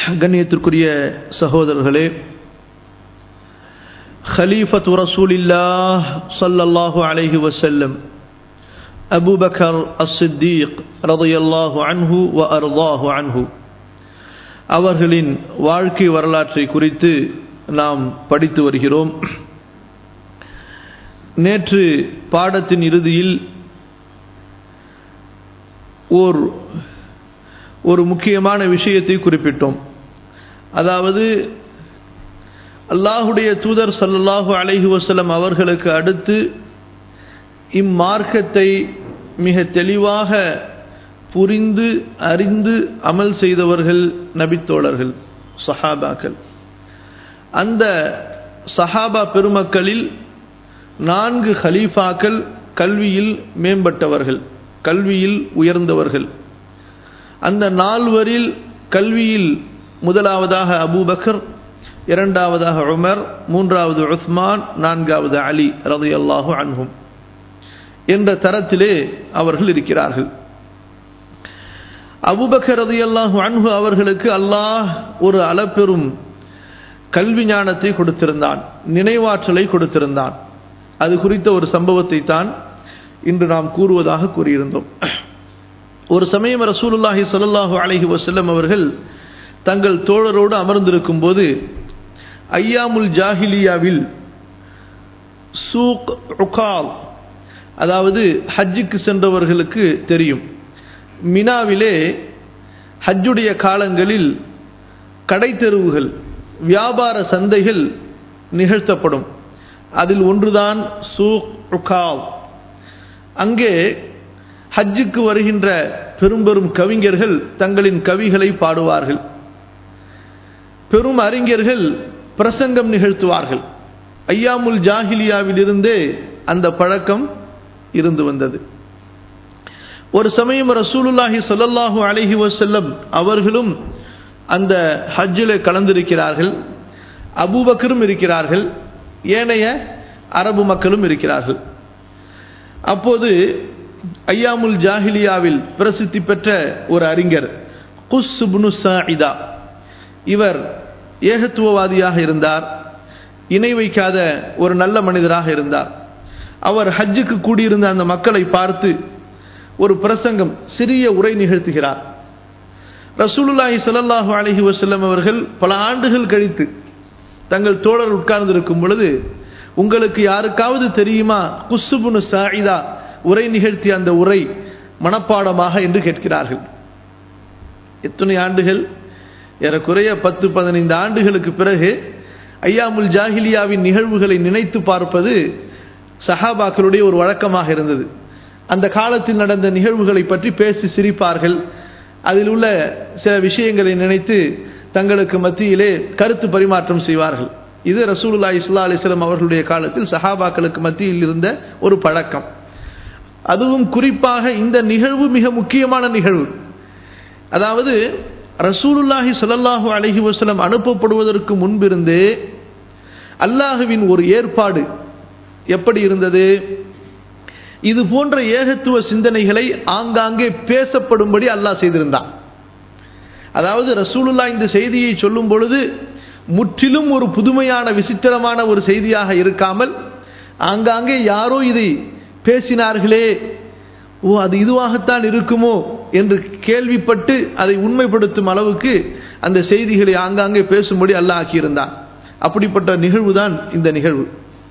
கண்ணியத்திற்குரிய சகோதரர்களே خليفة رسول الله صلى الله عليه وسلم أبو بكر الصديق رضي الله عنه وأرضاه عنه அவர்களின் வாழ்க்கை வரலாற்றை குறித்து நாம் படித்து வருகிறோம் நேற்று பாடத்தின் இறுதியில் ஓர் ஒரு முக்கியமான விஷயத்தை குறிப்பிட்டோம் அதாவது அல்லாஹுடைய தூதர் சல்லல்லாஹு அலைஹி வசலம் அவர்களுக்கு அடுத்து இம்மார்க்கத்தை மிக தெளிவாக புரிந்து அறிந்து அமல் செய்தவர்கள் நபித்தோழர்கள் சஹாபாக்கள் அந்த சஹாபா பெருமக்களில் நான்கு ஹலீஃபாக்கள் கல்வியில் மேம்பட்டவர்கள் கல்வியில் உயர்ந்தவர்கள் அந்த நால்வரில் கல்வியில் முதலாவதாக அபூபக்கர் இரண்டாவதாக உமர் மூன்றாவது உஸ்மான் நான்காவது அலி ரது அல்லாஹு அன்ஹும் என்ற தரத்திலே அவர்கள் இருக்கிறார்கள் அபுபக்கர் ரது அல்லாஹு அன்ஹு அவர்களுக்கு அல்லாஹ் ஒரு அளப்பெரும் கல்வி ஞானத்தை கொடுத்திருந்தான் நினைவாற்றலை கொடுத்திருந்தான் அது குறித்த ஒரு சம்பவத்தை தான் இன்று நாம் கூறுவதாக கூறியிருந்தோம் ஒரு சமயம் ரசூலுல்லாஹி சல்லாஹூ அலஹி வசல்லம் அவர்கள் தங்கள் தோழரோடு அமர்ந்திருக்கும் போது ஐயாமுல் ஜாஹிலியாவில் சூக் உகால் அதாவது ஹஜ்ஜுக்கு சென்றவர்களுக்கு தெரியும் மினாவிலே ஹஜ்ஜுடைய காலங்களில் கடை தெருவுகள் வியாபார சந்தைகள் நிகழ்த்தப்படும் அதில் ஒன்றுதான் சூக் உகால் அங்கே ஹஜ்ஜுக்கு வருகின்ற பெரும் பெரும் கவிஞர்கள் தங்களின் கவிகளை பாடுவார்கள் பெரும் அறிஞர்கள் பிரசங்கம் நிகழ்த்துவார்கள் ஐயாமுல் ஜாஹிலியாவிலிருந்தே அந்த பழக்கம் இருந்து வந்தது ஒரு சமயம் ரசூலுல்லாஹி சொல்லல்லாஹு அலஹி வசல்லம் அவர்களும் அந்த ஹஜ்ஜில் கலந்திருக்கிறார்கள் அபூபக்கரும் இருக்கிறார்கள் ஏனைய அரபு மக்களும் இருக்கிறார்கள் அப்போது ஐயாமுல் ஜாஹிலியாவில் பிரசித்தி பெற்ற ஒரு அறிஞர் குஸ்புனு சாயிதா இவர் ஏகத்துவவாதியாக இருந்தார் இணை வைக்காத ஒரு நல்ல மனிதராக இருந்தார் அவர் ஹஜ்ஜுக்கு கூடியிருந்த அந்த மக்களை பார்த்து ஒரு பிரசங்கம் சிறிய உரை நிகழ்த்துகிறார் ரசூலுல்லாஹி சல்லாஹு அலஹி வசல்லம் அவர்கள் பல ஆண்டுகள் கழித்து தங்கள் தோழர் உட்கார்ந்திருக்கும் பொழுது உங்களுக்கு யாருக்காவது தெரியுமா குசுபுனு சாயிதா உரை நிகழ்த்திய அந்த உரை மனப்பாடமாக என்று கேட்கிறார்கள் எத்தனை ஆண்டுகள் ஏறக்குறைய பத்து பதினைந்து ஆண்டுகளுக்கு பிறகு ஐயாமுல் ஜாஹிலியாவின் நிகழ்வுகளை நினைத்து பார்ப்பது சஹாபாக்களுடைய ஒரு வழக்கமாக இருந்தது அந்த காலத்தில் நடந்த நிகழ்வுகளை பற்றி பேசி சிரிப்பார்கள் அதில் உள்ள சில விஷயங்களை நினைத்து தங்களுக்கு மத்தியிலே கருத்து பரிமாற்றம் செய்வார்கள் இது ரசூலுல்லா இஸ்லா அலிஸ்லாம் அவர்களுடைய காலத்தில் சஹாபாக்களுக்கு மத்தியில் இருந்த ஒரு பழக்கம் அதுவும் குறிப்பாக இந்த நிகழ்வு மிக முக்கியமான நிகழ்வு அதாவது ரசூலுல்லாஹி சல்லாஹூ அலஹி வசலம் அனுப்பப்படுவதற்கு முன்பிருந்தே அல்லாஹுவின் ஒரு ஏற்பாடு எப்படி இருந்தது இது போன்ற ஏகத்துவ சிந்தனைகளை ஆங்காங்கே பேசப்படும்படி அல்லாஹ் செய்திருந்தான் அதாவது ரசூலுல்லா இந்த செய்தியை சொல்லும் பொழுது முற்றிலும் ஒரு புதுமையான விசித்திரமான ஒரு செய்தியாக இருக்காமல் ஆங்காங்கே யாரோ இதை பேசினார்களே ஓ அது இதுவாகத்தான் இருக்குமோ என்று கேள்விப்பட்டு அதை உண்மைப்படுத்தும் அளவுக்கு அந்த செய்திகளை ஆங்காங்கே பேசும்படி அல்லாஹ் ஆக்கியிருந்தான் அப்படிப்பட்ட நிகழ்வு தான் இந்த நிகழ்வு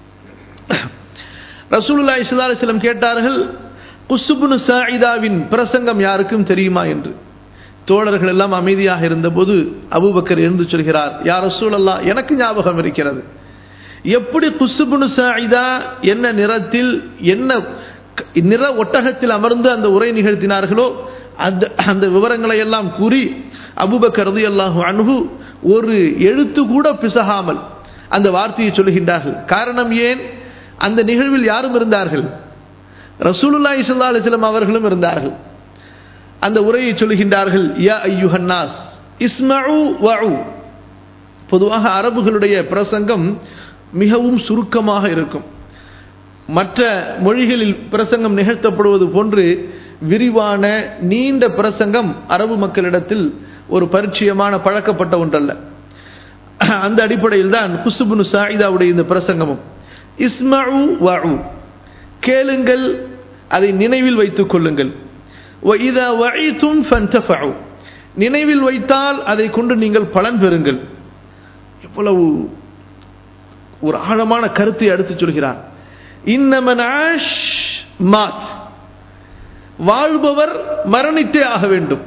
ரசூலுல்லா இஸ்லாஸ்லம் கேட்டார்கள் குசுபுனு சாயிதாவின் பிரசங்கம் யாருக்கும் தெரியுமா என்று தோழர்கள் எல்லாம் அமைதியாக இருந்தபோது அபுபக்கர் எழுந்து சொல்கிறார் யார் ரசூல் அல்லா எனக்கு ஞாபகம் இருக்கிறது எப்படி குசுபுனு சாயிதா என்ன நிறத்தில் என்ன நிற ஒட்டகத்தில் அமர்ந்து அந்த உரை நிகழ்த்தினார்களோ அந்த அந்த விவரங்களை எல்லாம் கூறி அபுபக்கரது அல்லாஹு அணுகு ஒரு எழுத்து கூட பிசகாமல் அந்த வார்த்தையை சொல்லுகின்றார்கள் காரணம் ஏன் அந்த நிகழ்வில் யாரும் இருந்தார்கள் ரசூலுல்லா இசல்லா அலிஸ்லாம் அவர்களும் இருந்தார்கள் அந்த உரையை சொல்லுகின்றார்கள் யா ஐயுஹன்னாஸ் இஸ்மஉ வஉ பொதுவாக அரபுகளுடைய பிரசங்கம் மிகவும் சுருக்கமாக இருக்கும் மற்ற மொழிகளில் பிரசங்கம் நிகழ்த்தப்படுவது போன்று விரிவான நீண்ட பிரசங்கம் அரபு மக்களிடத்தில் ஒரு பரிச்சயமான பழக்கப்பட்ட ஒன்றல்ல அந்த அடிப்படையில் தான் குசுபுனு சாயிதாவுடைய இந்த பிரசங்கமும் இஸ்மஉ வஉ கேளுங்கள் அதை நினைவில் வைத்துக் கொள்ளுங்கள் وَإِذَا وَعِيتُمْ فَانْتَفَعُوا நினைவில் வைத்தால் அதை கொண்டு நீங்கள் பலன் பெறுங்கள் எவ்வளவு ஒரு ஆழமான கருத்தை எடுத்து சொல்கிறார் இன்னமன் ஆஷ் மாத் வாழ்பவர் மரணித்தே ஆக வேண்டும்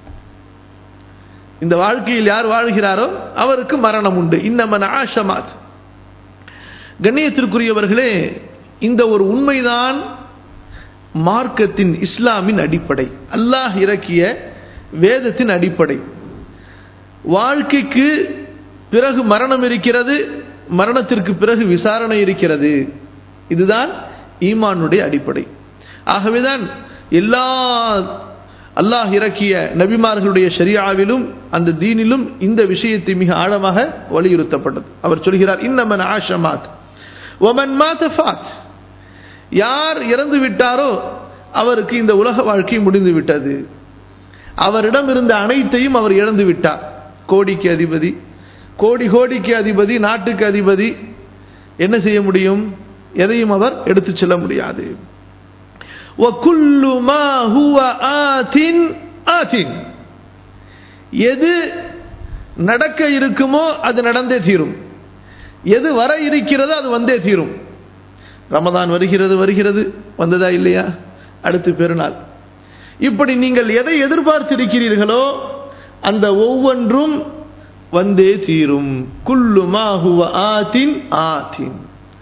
இந்த வாழ்க்கையில் யார் வாழ்கிறாரோ அவருக்கு மரணம் உண்டு இன்னமன் ஆஷமாத் கண்ணியத்திற்குரியவர்களே இந்த ஒரு உண்மைதான் மார்க்கத்தின் இஸ்லாமின் அடிப்படை அல்லாஹ் இறக்கிய வேதத்தின் அடிப்படை வாழ்க்கைக்கு பிறகு மரணம் இருக்கிறது மரணத்திற்கு பிறகு விசாரணை இருக்கிறது இதுதான் ஈமானுடைய அடிப்படை ஆகவேதான் எல்லா அல்லாஹ் இறக்கிய நபிமார்களுடைய ஷரியாவிலும் அந்த தீனிலும் இந்த விஷயத்தை மிக ஆழமாக வலியுறுத்தப்பட்டது அவர் சொல்கிறார் இன்னமன் ஆஷமாத் ஒமன் மாத் யார் இறந்து விட்டாரோ அவருக்கு இந்த உலக வாழ்க்கை முடிந்து விட்டது அவரிடம் இருந்த அனைத்தையும் அவர் இழந்து விட்டார் கோடிக்கு அதிபதி கோடி கோடிக்கு அதிபதி நாட்டுக்கு அதிபதி என்ன செய்ய முடியும் எதையும் அவர் எடுத்துச் செல்ல முடியாது وَكُلُّ مَا هُوَ آتٍ آتٍ எது நடக்க இருக்குமோ அது நடந்தே தீரும் எது வர இருக்கிறதோ அது வந்தே தீரும் ரமதான் வருகிறது வருகிறது வந்ததா இல்லையா அடுத்து பெருநாள் இப்படி நீங்கள் எதை எதிர்பார்த்திருக்கிறீர்களோ அந்த ஒவ்வொன்றும் வந்தே தீரும் குல்லுமா ஹுவ ஆத்தின் ஆத்தின்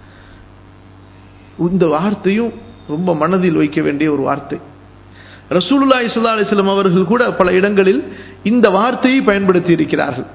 இந்த வார்த்தையும் ரொம்ப மனதில் வைக்க வேண்டிய ஒரு வார்த்தை ரசூலுல்லா இஸ்லா அலிஸ்லாம் அவர்கள் கூட பல இடங்களில் இந்த வார்த்தையை பயன்படுத்தி இருக்கிறார்கள்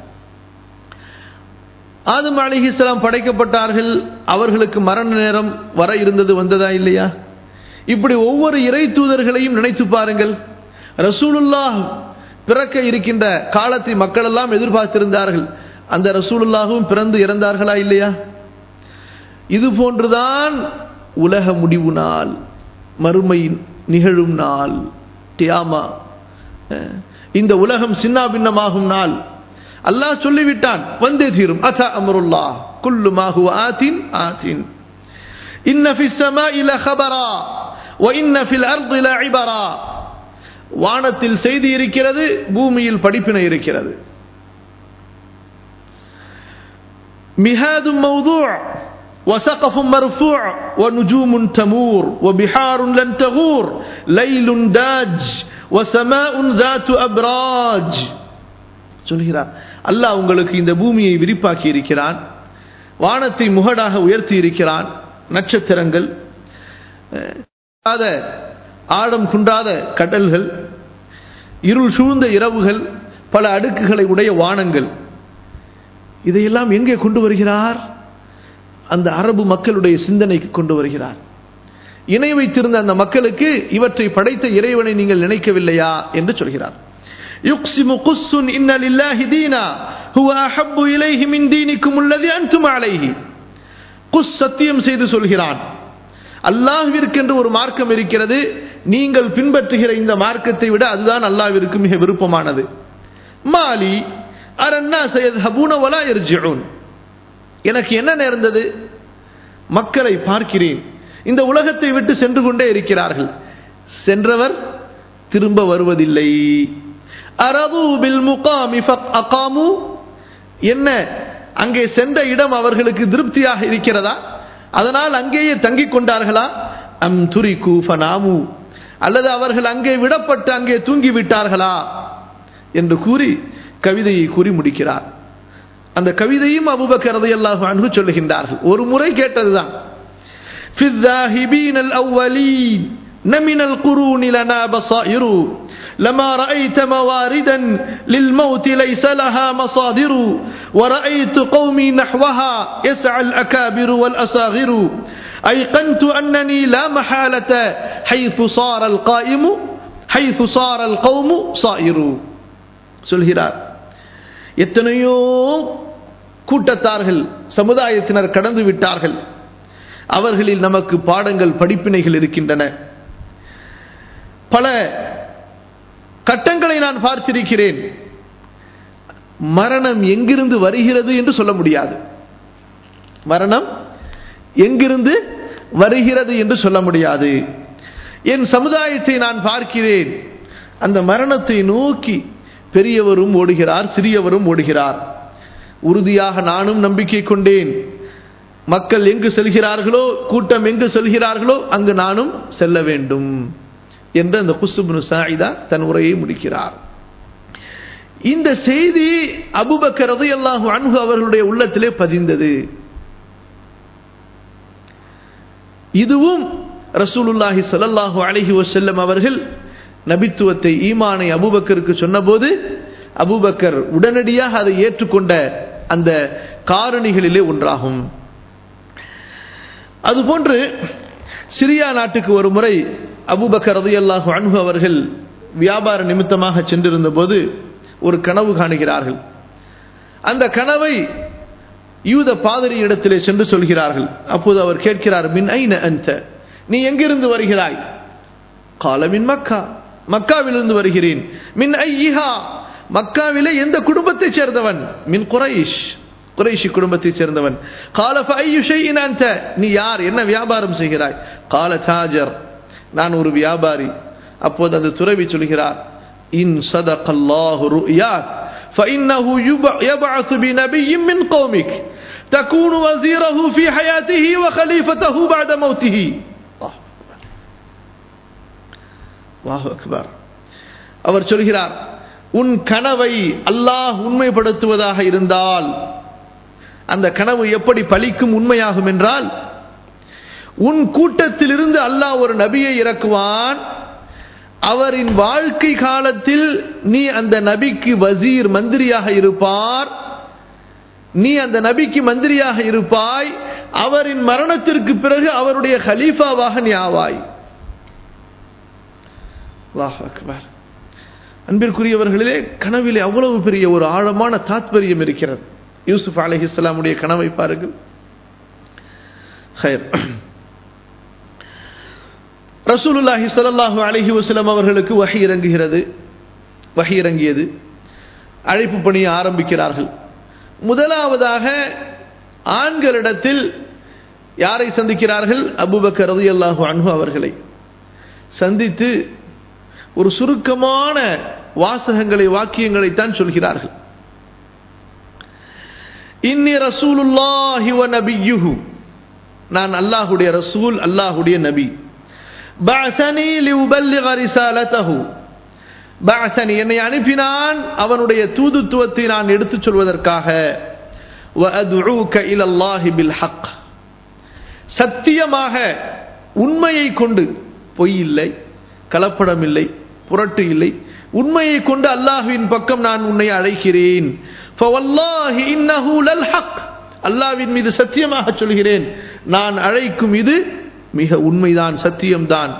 ஆதம் அலி இஸ்லாம் படைக்கப்பட்டார்கள் அவர்களுக்கு மரண நேரம் வர இருந்தது வந்ததா இல்லையா இப்படி ஒவ்வொரு இறை தூதர்களையும் நினைத்து பாருங்கள் ரசூலுல்லா பிறக்க இருக்கின்ற காலத்தை மக்கள் எல்லாம் எதிர்பார்த்திருந்தார்கள் அந்த ரசூலுல்லாகவும் பிறந்து இறந்தார்களா இல்லையா இது போன்றுதான் உலக முடிவு நாள் மறுமை நிகழும் நாள் தியாமா இந்த உலகம் சின்னா பின்னமாகும் நாள் அல்லாஹ் சொல்லிவிட்டான் வந்தே தீரும் அத அமருல்லா குல்லு மாஹு ஆத்தின் ஆத்தின் இன்ன ஃபி ஸமாஇ லഖபரா வ இன்ன ஃபில் அர்தி லஇபரா வானத்தில் செய்தி இருக்கிறது பூமியில் படிப்பினை இருக்கிறது மிஹாதும் மௌதூ' وسقف مرفوع ونجوم تمور وبحار لن تغور ليل داج وسماء ذات أبراج சொல்கிறார் அல்லாஹ் உங்களுக்கு இந்த பூமியை விரிப்பாக்கி இருக்கிறான் வானத்தை முகடாக உயர்த்தி இருக்கிறான் நட்சத்திரங்கள் ஆழம் குண்டாத கடல்கள் இருள் சூழ்ந்த இரவுகள் பல அடுக்குகளை உடைய வானங்கள் இதையெல்லாம் எங்கே கொண்டு வருகிறார் அந்த அரபு மக்களுடைய சிந்தனைக்கு கொண்டு வருகிறார் இணை வைத்திருந்த அந்த மக்களுக்கு இவற்றை படைத்த இறைவனை நீங்கள் நினைக்கவில்லையா என்று சொல்கிறார் يقسم قس إن لله دينا هو أحب إليه من دينكم الذي أنتم عليه குஸ் சத்தியம் செய்து சொல்கிறான் அல்லாஹ்விற்கென்று ஒரு மார்க்கம் இருக்கிறது நீங்கள் பின்பற்றுகிற இந்த மார்க்கத்தை விட அதுதான் அல்லாஹ்விற்கு மிக விருப்பமானது மாலி அரன்னா சையத் ஹபூன வலா எர்ஜிஊன் எனக்கு என்ன நேர்ந்தது மக்களை பார்க்கிறேன் இந்த உலகத்தை விட்டு சென்று கொண்டே இருக்கிறார்கள் சென்றவர் திரும்ப வருவதில்லை அரது பில் முகாமி அகாமு என்ன அங்கே சென்ற இடம் அவர்களுக்கு திருப்தியாக இருக்கிறதா அதனால் அங்கேயே தங்கிக் கொண்டார்களா அம் துரி கூஃபனாமு அல்லது அவர்கள் அங்கே விடப்பட்டு அங்கே தூங்கி விட்டார்களா என்று கூறி கவிதையை கூறி முடிக்கிறார் அந்த கவிதையும் அபுபக்கர் ரலியல்லாஹு அன்ஹு சொல்லுகின்றார்கள் ஒரு முறை கேட்டதுதான் في الذاهبين الأولين نمن القرون لنا بصائر لما رأيت مواردا للموت ليس لها مصادر ورأيت قومي نحوها يسعى الأكابر والأصاغر أيقنت أنني لا محالة حيث صار القائم حيث صار القوم صائر சொல்கிறார் எத்தனையோ கூட்டத்தார்கள் சமுதாயத்தினர் கடந்து விட்டார்கள் அவர்களில் நமக்கு பாடங்கள் படிப்பினைகள் இருக்கின்றன பல கட்டங்களை நான் பார்த்திருக்கிறேன் மரணம் எங்கிருந்து வருகிறது என்று சொல்ல முடியாது மரணம் எங்கிருந்து வருகிறது என்று சொல்ல முடியாது என் சமுதாயத்தை நான் பார்க்கிறேன் அந்த மரணத்தை நோக்கி பெரியவரும் ஓடுகிறார் சிறியவரும் ஓடுகிறார் உறுதியாக நானும் நம்பிக்கை கொண்டேன் மக்கள் எங்கு செல்கிறார்களோ கூட்டம் எங்கு செல்கிறார்களோ அங்கு நானும் செல்ல வேண்டும் என்று அந்த குசுபுனு சாயிதா தன் உரையை முடிக்கிறார் இந்த செய்தி அபுபக்கர் ரதையல்லாஹு அன்ஹு அவர்களுடைய உள்ளத்திலே பதிந்தது இதுவும் ரசூலுல்லாஹி ஸல்லல்லாஹு அலைஹி வஸல்லம் அவர்கள் நபித்துவத்தை ஈமானை அபூபக்கருக்கு சொன்னபோது அபூபக்கர் உடனடியாக அதை ஏற்றுக்கொண்ட அந்த காரணிகளிலே ஒன்றாகும் அதுபோன்று சிரியா நாட்டுக்கு ஒரு முறை அபூபக்கர் ரதியல்லாஹு அன்ஹு அவர்கள் வியாபார நிமித்தமாக சென்றிருந்த போது ஒரு கனவு காணுகிறார்கள் அந்த கனவை யூத பாதிரி இடத்திலே சென்று சொல்கிறார்கள் அப்போது அவர் கேட்கிறார் மின் ஐன அந்த நீ எங்கிருந்து வருகிறாய் காலமின் மக்கா மக்காவிலிருந்து வருகிறேன் மின் ஐஹா மக்காவிலே எந்த குடும்பத்தைச் சேர்ந்தவன் மின் குரைஷ் குறைஷி குடும்பத்தைச் சேர்ந்தவன் கால அந்த நீ யார் என்ன வியாபாரம் செய்கிறாய் கால தாஜர் நான் ஒரு வியாபாரி அப்போது அந்த துறவி சொல்கிறார் இன் சதகல்லாஹு ருயாக் فإنه يبعث بنبي من قومك تكون وزيره في حياته وخليفته بعد موته الله أكبر அவர் சொல்கிறார் உன் கனவை அல்லாஹ் உண்மைப்படுத்துவதாக இருந்தால் அந்த கனவு எப்படி பலிக்கும் உண்மையாகும் என்றால் உன் கூட்டத்திலிருந்து அல்லாஹ் ஒரு நபியை இறக்குவான் அவரின் வாழ்க்கை காலத்தில் நீ அந்த நபிக்கு வசீர் மந்திரியாக இருப்பார் நீ அந்த நபிக்கு மந்திரியாக இருப்பாய் அவரின் மரணத்திற்கு பிறகு அவருடைய ஹலீஃபாவாக நீ ஆவாய் அக்பர் அன்பிற்குரியவர்களே கனவிலே அவ்வளவு பெரிய ஒரு ஆழமான தாத்பரியம் இருக்கிறது யூசுப் அலஹி இஸ்லாமுடைய கனவை பாருங்கள் ரசூலுல்லாஹி சல்லாஹூ அலஹி வஸ்லம் அவர்களுக்கு வகை இறங்குகிறது வகை இறங்கியது அழைப்பு பணியை ஆரம்பிக்கிறார்கள் முதலாவதாக ஆண்களிடத்தில் யாரை சந்திக்கிறார்கள் அபுபக்கர் ரதி அல்லாஹு அன்ஹு அவர்களை சந்தித்து ஒரு சுருக்கமான வாசகங்களை வாக்கியங்களை தான் சொல்கிறார்கள் இன்னி ரசூலுல்லாஹி வ நபியுஹு நான் அல்லாஹுடைய ரசூல் அல்லாஹுடைய நபி பஅசனி லியுபல்லிக ரிசாலதஹு பஅசனி என்னை அனுப்பினான் அவனுடைய தூதுத்துவத்தை நான் எடுத்துச் சொல்வதற்காக வ அத்ஊக இலல்லாஹி பில் ஹக் சத்தியமாக உண்மையை கொண்டு பொய் இல்லை கலப்படம் இல்லை புரட்டு இல்லை உண்மையை கொண்டு அல்லாஹுவின் பக்கம் நான் உன்னை அழைக்கிறேன் அல்லாவின் மீது சத்தியமாக சொல்கிறேன் நான் அழைக்கும் இது மிக உண்மைதான் சத்தியம்தான்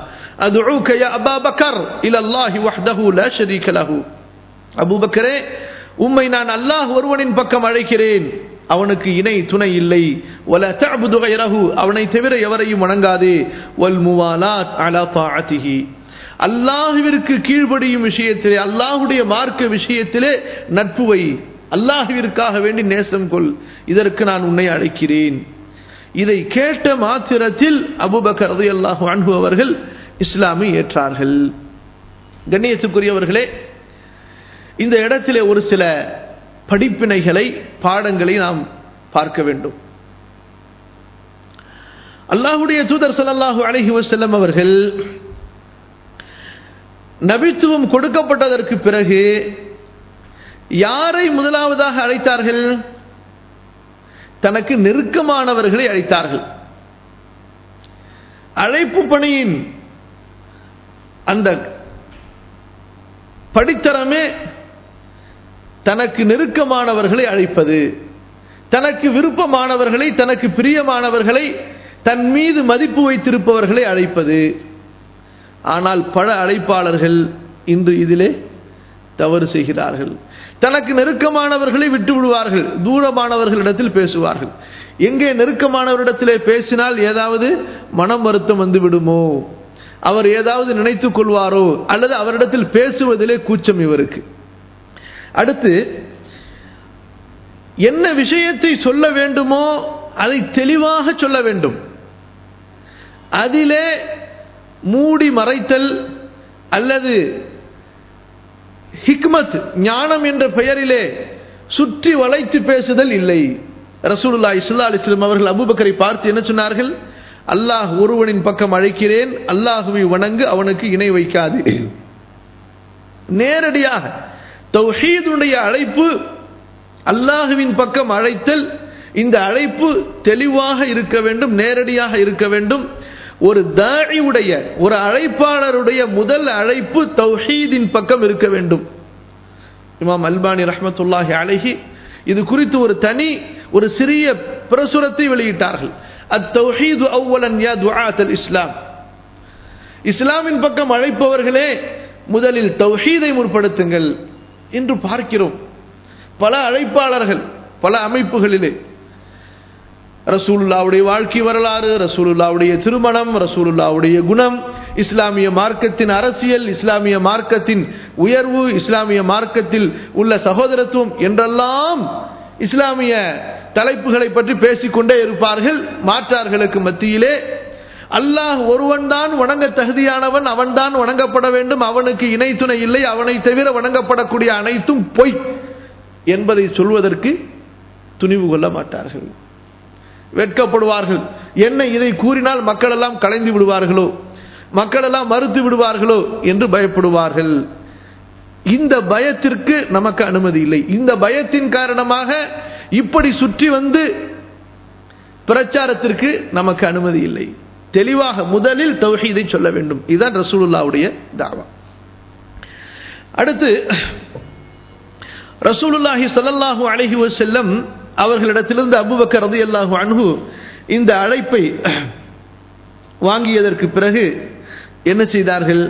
அபூபக்கரே உம்மை நான் அல்லாஹ் ஒருவனின் பக்கம் அழைக்கிறேன் அவனுக்கு இணை துணை இல்லை வல தஅபுது கைரஹு அவனை தவிர எவரையும் வணங்காதே வல் முவாலாத் அலா தாஅத்திஹி அல்லாஹுவிற்கு கீழ்ப்படியும் விஷயத்திலே அல்லாஹுடைய மார்க்க விஷயத்திலே நட்புவை அல்லாஹுவிற்காக வேண்டி நேசம் கொள் இதற்கு நான் உன்னை அழைக்கிறேன் இதை கேட்ட மாத்திரத்தில் அபுபக்கர் ரதி அல்லாஹு அன்பு அவர்கள் இஸ்லாமை ஏற்றார்கள் கண்ணியத்துக்குரியவர்களே இந்த இடத்திலே ஒரு சில படிப்பினைகளை பாடங்களை நாம் பார்க்க வேண்டும் அல்லாஹுடைய தூதர் சல்லாஹூ அலஹி வசல்லம் அவர்கள் நபித்துவம் கொடுக்கப்பட்டதற்கு பிறகு யாரை முதலாவதாக அழைத்தார்கள் தனக்கு நெருக்கமானவர்களை அழைத்தார்கள் அழைப்பு பணியின் அந்த படித்தரமே தனக்கு நெருக்கமானவர்களை அழைப்பது தனக்கு விருப்பமானவர்களை தனக்கு பிரியமானவர்களை தன் மீது மதிப்பு வைத்திருப்பவர்களை அழைப்பது ஆனால் பல அழைப்பாளர்கள் இன்று இதிலே தவறு செய்கிறார்கள் தனக்கு நெருக்கமானவர்களை விட்டு விடுவார்கள் தூரமானவர்களிடத்தில் பேசுவார்கள் எங்கே நெருக்கமானவரிடத்திலே பேசினால் ஏதாவது மனம் வருத்தம் வந்து விடுமோ அவர் ஏதாவது நினைத்துக் கொள்வாரோ அல்லது அவரிடத்தில் பேசுவதிலே கூச்சம் இவருக்கு அடுத்து என்ன விஷயத்தை சொல்ல வேண்டுமோ அதை தெளிவாக சொல்ல வேண்டும் அதிலே மூடி மறைத்தல் அல்லது ஹிக்மத் ஞானம் என்ற பெயரிலே சுற்றி வளைத்து பேசுதல் இல்லை ரசூலுல்லா இஸ்லா அலிஸ்லாம் அவர்கள் அபுபக்கரை பார்த்து என்ன சொன்னார்கள் அல்லாஹ் ஒருவனின் பக்கம் அழைக்கிறேன் அல்லாஹுவை வணங்கு அவனுக்கு இணை வைக்காது நேரடியாக தௌஹீதுடைய அழைப்பு அல்லாஹுவின் பக்கம் அழைத்தல் இந்த அழைப்பு தெளிவாக இருக்க வேண்டும் நேரடியாக இருக்க வேண்டும் ஒரு தாழியுடைய ஒரு அழைப்பாளருடைய முதல் அழைப்பு தௌஹீதின் பக்கம் இருக்க வேண்டும் இமாம் அல்பானி ரஹமத்துல்லாஹி அழகி இது குறித்து ஒரு தனி ஒரு சிறிய பிரசுரத்தை வெளியிட்டார்கள் அத்தௌஹீது அவ்வலன் யா துஆத்தல் இஸ்லாம் இஸ்லாமின் பக்கம் அழைப்பவர்களே முதலில் தௌஹீதை முற்படுத்துங்கள் என்று பார்க்கிறோம் பல அழைப்பாளர்கள் பல அமைப்புகளிலே ரசூலுல்லாவுடைய வாழ்க்கை வரலாறு ரசூலுல்லாவுடைய திருமணம் ரசூலுல்லாவுடைய குணம் இஸ்லாமிய மார்க்கத்தின் அரசியல் இஸ்லாமிய மார்க்கத்தின் உயர்வு இஸ்லாமிய மார்க்கத்தில் உள்ள சகோதரத்துவம் என்றெல்லாம் இஸ்லாமிய தலைப்புகளை பற்றி பேசிக்கொண்டே இருப்பார்கள் மாற்றார்களுக்கு மத்தியிலே அல்லாஹ் ஒருவன் தான் வணங்க தகுதியானவன் அவன்தான் வணங்கப்பட வேண்டும் அவனுக்கு இணை துணை இல்லை அவனை தவிர வணங்கப்படக்கூடிய அனைத்தும் பொய் என்பதை சொல்வதற்கு துணிவு கொள்ள மாட்டார்கள் வெட்கப்படுவார்கள் என்ன இதை கூறினால் மக்கள் எல்லாம் கலைந்து விடுவார்களோ மக்கள் எல்லாம் மறுத்து விடுவார்களோ என்று பயப்படுவார்கள் இந்த பயத்திற்கு நமக்கு அனுமதி இல்லை இந்த பயத்தின் காரணமாக இப்படி சுற்றி வந்து பிரச்சாரத்திற்கு நமக்கு அனுமதி இல்லை தெளிவாக முதலில் தௌஹீதை சொல்ல வேண்டும் இதுதான் ரசூலுல்லாவுடைய தாவா அடுத்து ரசூலுல்லாஹி சல்லல்லாஹு அலைஹி வஸல்லம் அவர்களிடத்திலிருந்து அபுபக்கர் ரதி அல்லாஹு அன்ஹு இந்த அழைப்பை வாங்கியதற்கு பிறகு என்ன செய்தார்கள்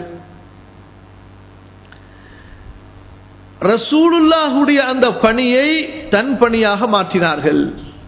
ரசூலுல்லாஹுடைய அந்த பணியை தன் பணியாக மாற்றினார்கள்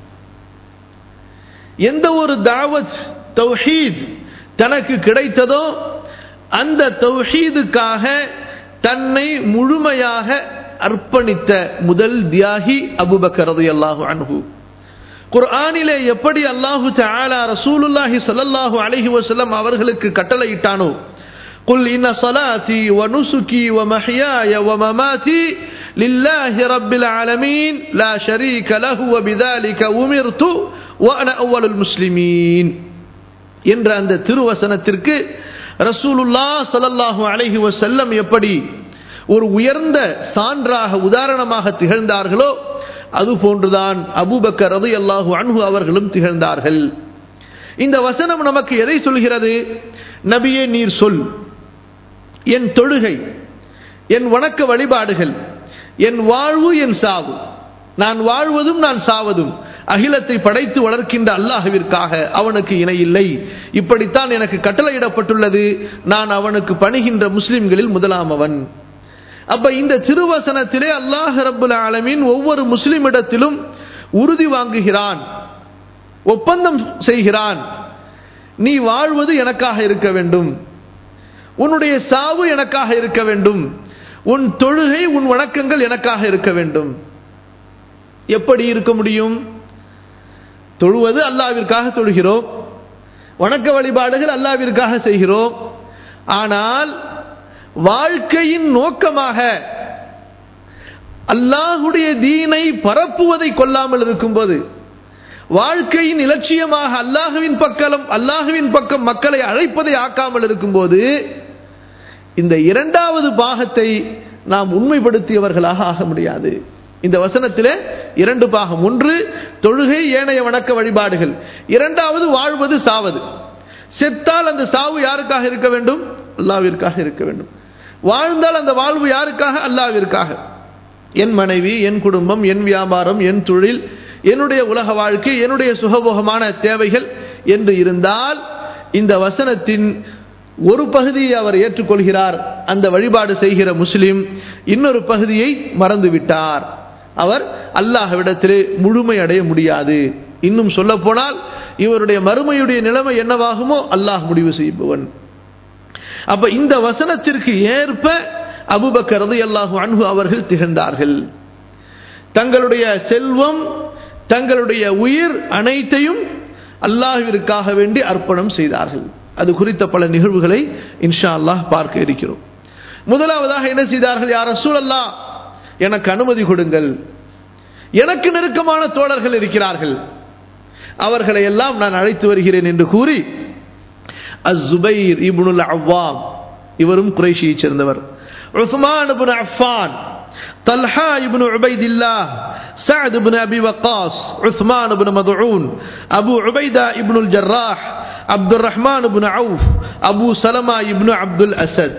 எந்த ஒரு தாவத் தௌஹீத் தனக்கு கிடைத்ததோ அந்த தௌஹீதுக்காக தன்னை முழுமையாக அர்ப்பணித்த முதல் தியாகி அபுபக்கர் ரலியல்லாஹு அன்ஹு குர்ஆனிலே எப்படி அல்லாஹு தஆலா ரசூலுல்லாஹி ஸல்லல்லாஹு அலைஹி வஸல்லம் அவர்களுக்கு கட்டளையிட்டானோ قل إن صلاتي ونسكي ومحياي ومماتي لله رب العالمين لا شريك له وبذلك أمرت وأنا أول المسلمين என்ற அந்த திருவசனத்திற்கு ரசூலுல்லா ஸல்லல்லாஹு அலைஹி வஸல்லம் எப்படி ஒரு உயர்ந்த சான்றாக உதாரணமாக திகழ்ந்தார்களோ அது போன்றுதான் அபூபக்கர் ரது அல்லாஹு அன்ஹு அவர்களும் திகழ்ந்தார்கள் இந்த வசனம் நமக்கு எதை சொல்கிறது நபியே நீர் சொல் என் தொழுகை என் வணக்க வழிபாடுகள் என் வாழ்வு என் சாவு நான் வாழ்வதும் நான் சாவதும் அகிலத்தை படைத்து வளர்க்கின்ற அல்லாஹுவிற்காக அவனுக்கு இணையில்லை இப்படித்தான் எனக்கு கட்டளையிடப்பட்டுள்ளது நான் அவனுக்கு பணிகின்ற முஸ்லிம்களில் முதலாம் அவன் அப்ப இந்த திருவசனத்திலே அல்லாஹ் ரபுல் ஆலமின் ஒவ்வொரு முஸ்லிமிடத்திலும் உறுதி வாங்குகிறான் ஒப்பந்தம் செய்கிறான் நீ வாழ்வது எனக்காக இருக்க வேண்டும் உன்னுடைய சாவு எனக்காக இருக்க வேண்டும் உன் தொழுகை உன் வணக்கங்கள் எனக்காக இருக்க வேண்டும் எப்படி இருக்க முடியும் தொழுவது அல்லாவிற்காக தொழுகிறோம் வணக்க வழிபாடுகள் அல்லாவிற்காக செய்கிறோம் ஆனால் வாழ்க்கையின் நோக்கமாக அல்லாஹுடைய தீனை பரப்புவதை கொள்ளாமல் இருக்கும்போது வாழ்க்கையின் இலட்சியமாக அல்லாஹுவின் பக்கம் அல்லாஹுவின் பக்கம் மக்களை அழைப்பதை ஆக்காமல் இருக்கும்போது இந்த இரண்டாவது பாகத்தை நாம் உண்மைப்படுத்தியவர்களாக ஆக முடியாது இந்த வசனத்திலே இரண்டு பாகம் ஒன்று தொழுகை ஏனைய வணக்க வழிபாடுகள் இரண்டாவது வாழ்வது சாவது செத்தால் அந்த சாவு யாருக்காக இருக்க வேண்டும் அல்லாவிற்காக இருக்க வேண்டும் வாழ்ந்தால் அந்த வாழ்வு யாருக்காக அல்லாவிற்காக என் மனைவி என் குடும்பம் என் வியாபாரம் என் தொழில் என்னுடைய உலக வாழ்க்கை என்னுடைய சுகபோகமான தேவைகள் என்று இருந்தால் இந்த வசனத்தின் ஒரு பகுதியை அவர் ஏற்றுக்கொள்கிறார் அந்த வழிபாடு செய்கிற முஸ்லிம் இன்னொரு பகுதியை மறந்துவிட்டார் அவர் அல்லாஹ்விடத்திலே முழுமை அடைய முடியாது இன்னும் சொல்ல போனால் இவருடைய மறுமையுடைய நிலைமை என்னவாகுமோ அல்லாஹ் முடிவு செய்பவன் அப்ப இந்த வசனத்திற்கு ஏற்ப அபுபக்கர் ரலியல்லாஹு அன்ஹு அவர்கள் திகழ்ந்தார்கள் தங்களுடைய செல்வம் தங்களுடைய உயிர் அனைத்தையும் அல்லாஹ்விற்காக வேண்டி அர்ப்பணம் செய்தார்கள் அது குறித்த பல நிகழ்வுகளை இன்ஷா அல்லாஹ் பார்க்க இருக்கிறோம் முதலாவதாக என்ன செய்தார்கள் யார் ரசூலல்லா எனக்கு அனுமதி கொடுங்கள் எனக்கு நெருக்கமான தோழர்கள் இருக்கிறார்கள் அவர்களை எல்லாம் நான் அழைத்து வருகிறேன் என்று கூறி அஸ்ஸுபைர் இப்னுல் அவ்வாம் இவரும் குறைஷியைச் சேர்ந்தவர் உஸ்மான் இப்னு அஃபான் طلحة بن عبيد الله سعد بن أبي وقاص عثمان بن مضعون أبو عبيدة بن الجراح عبد الرحمن بن عوف أبو سلمة بن عبد الأسد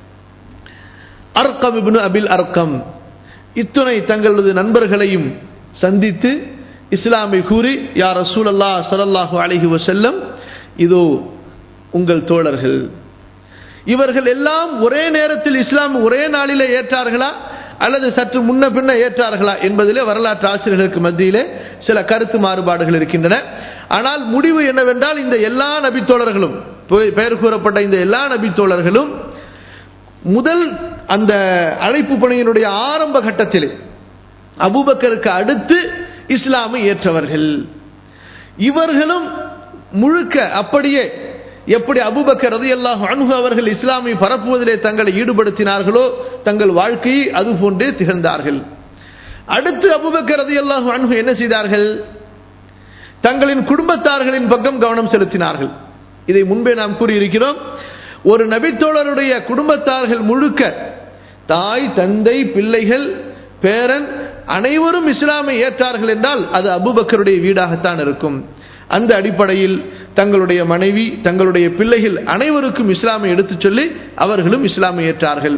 அர்க்கம் இப்னு அபில் அர்க்கம் இத்துணை தங்களது நண்பர்களையும் சந்தித்து இஸ்லாமை கூறி யார் ரசூல் அல்லா சலல்லாஹு அலஹி வசல்லம் இதோ உங்கள் தோழர்கள் இவர்கள் எல்லாம் ஒரே நேரத்தில் இஸ்லாம் ஒரே நாளிலே ஏற்றார்களா அல்லது சற்று முன்ன பின்ன ஏற்றார்களா என்பதிலே வரலாற்று ஆசிரியர்களுக்கு மத்தியிலே சில கருத்து மாறுபாடுகள் இருக்கின்றன ஆனால் முடிவு என்னவென்றால் இந்த எல்லா நபித்தோழர்களும் பெயர் கூறப்பட்ட இந்த எல்லா நபித்தோழர்களும் முதல் அந்த அழைப்பு பணியினுடைய ஆரம்ப கட்டத்தில் அபூபக்கருக்கு அடுத்து இஸ்லாமை ஏற்றவர்கள் இவர்களும் முழுக்க அப்படியே எப்படி அபுபக்கர் ரதி அல்லாஹ் அணுகு அவர்கள் இஸ்லாமை பரப்புவதிலே தங்களை ஈடுபடுத்தினார்களோ தங்கள் வாழ்க்கையை அது போன்றே திகழ்ந்தார்கள் அடுத்து அபுபக்கர் ரதி அல்லாஹ் அணுகு என்ன செய்தார்கள் தங்களின் குடும்பத்தார்களின் பக்கம் கவனம் செலுத்தினார்கள் இதை முன்பே நாம் கூறியிருக்கிறோம் ஒரு நபித்தோழருடைய குடும்பத்தார்கள் முழுக்க தாய் தந்தை பிள்ளைகள் பேரன் அனைவரும் இஸ்லாமை ஏற்றார்கள் என்றால் அது அபுபக்கருடைய வீடாகத்தான் இருக்கும் அந்த அடிப்படையில் தங்களுடைய மனைவி தங்களுடைய பிள்ளைகள் அனைவருக்கும் இஸ்லாமை எடுத்துச் சொல்லி அவர்களும் இஸ்லாமை ஏற்றார்கள்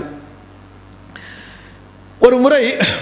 ஒரு முறை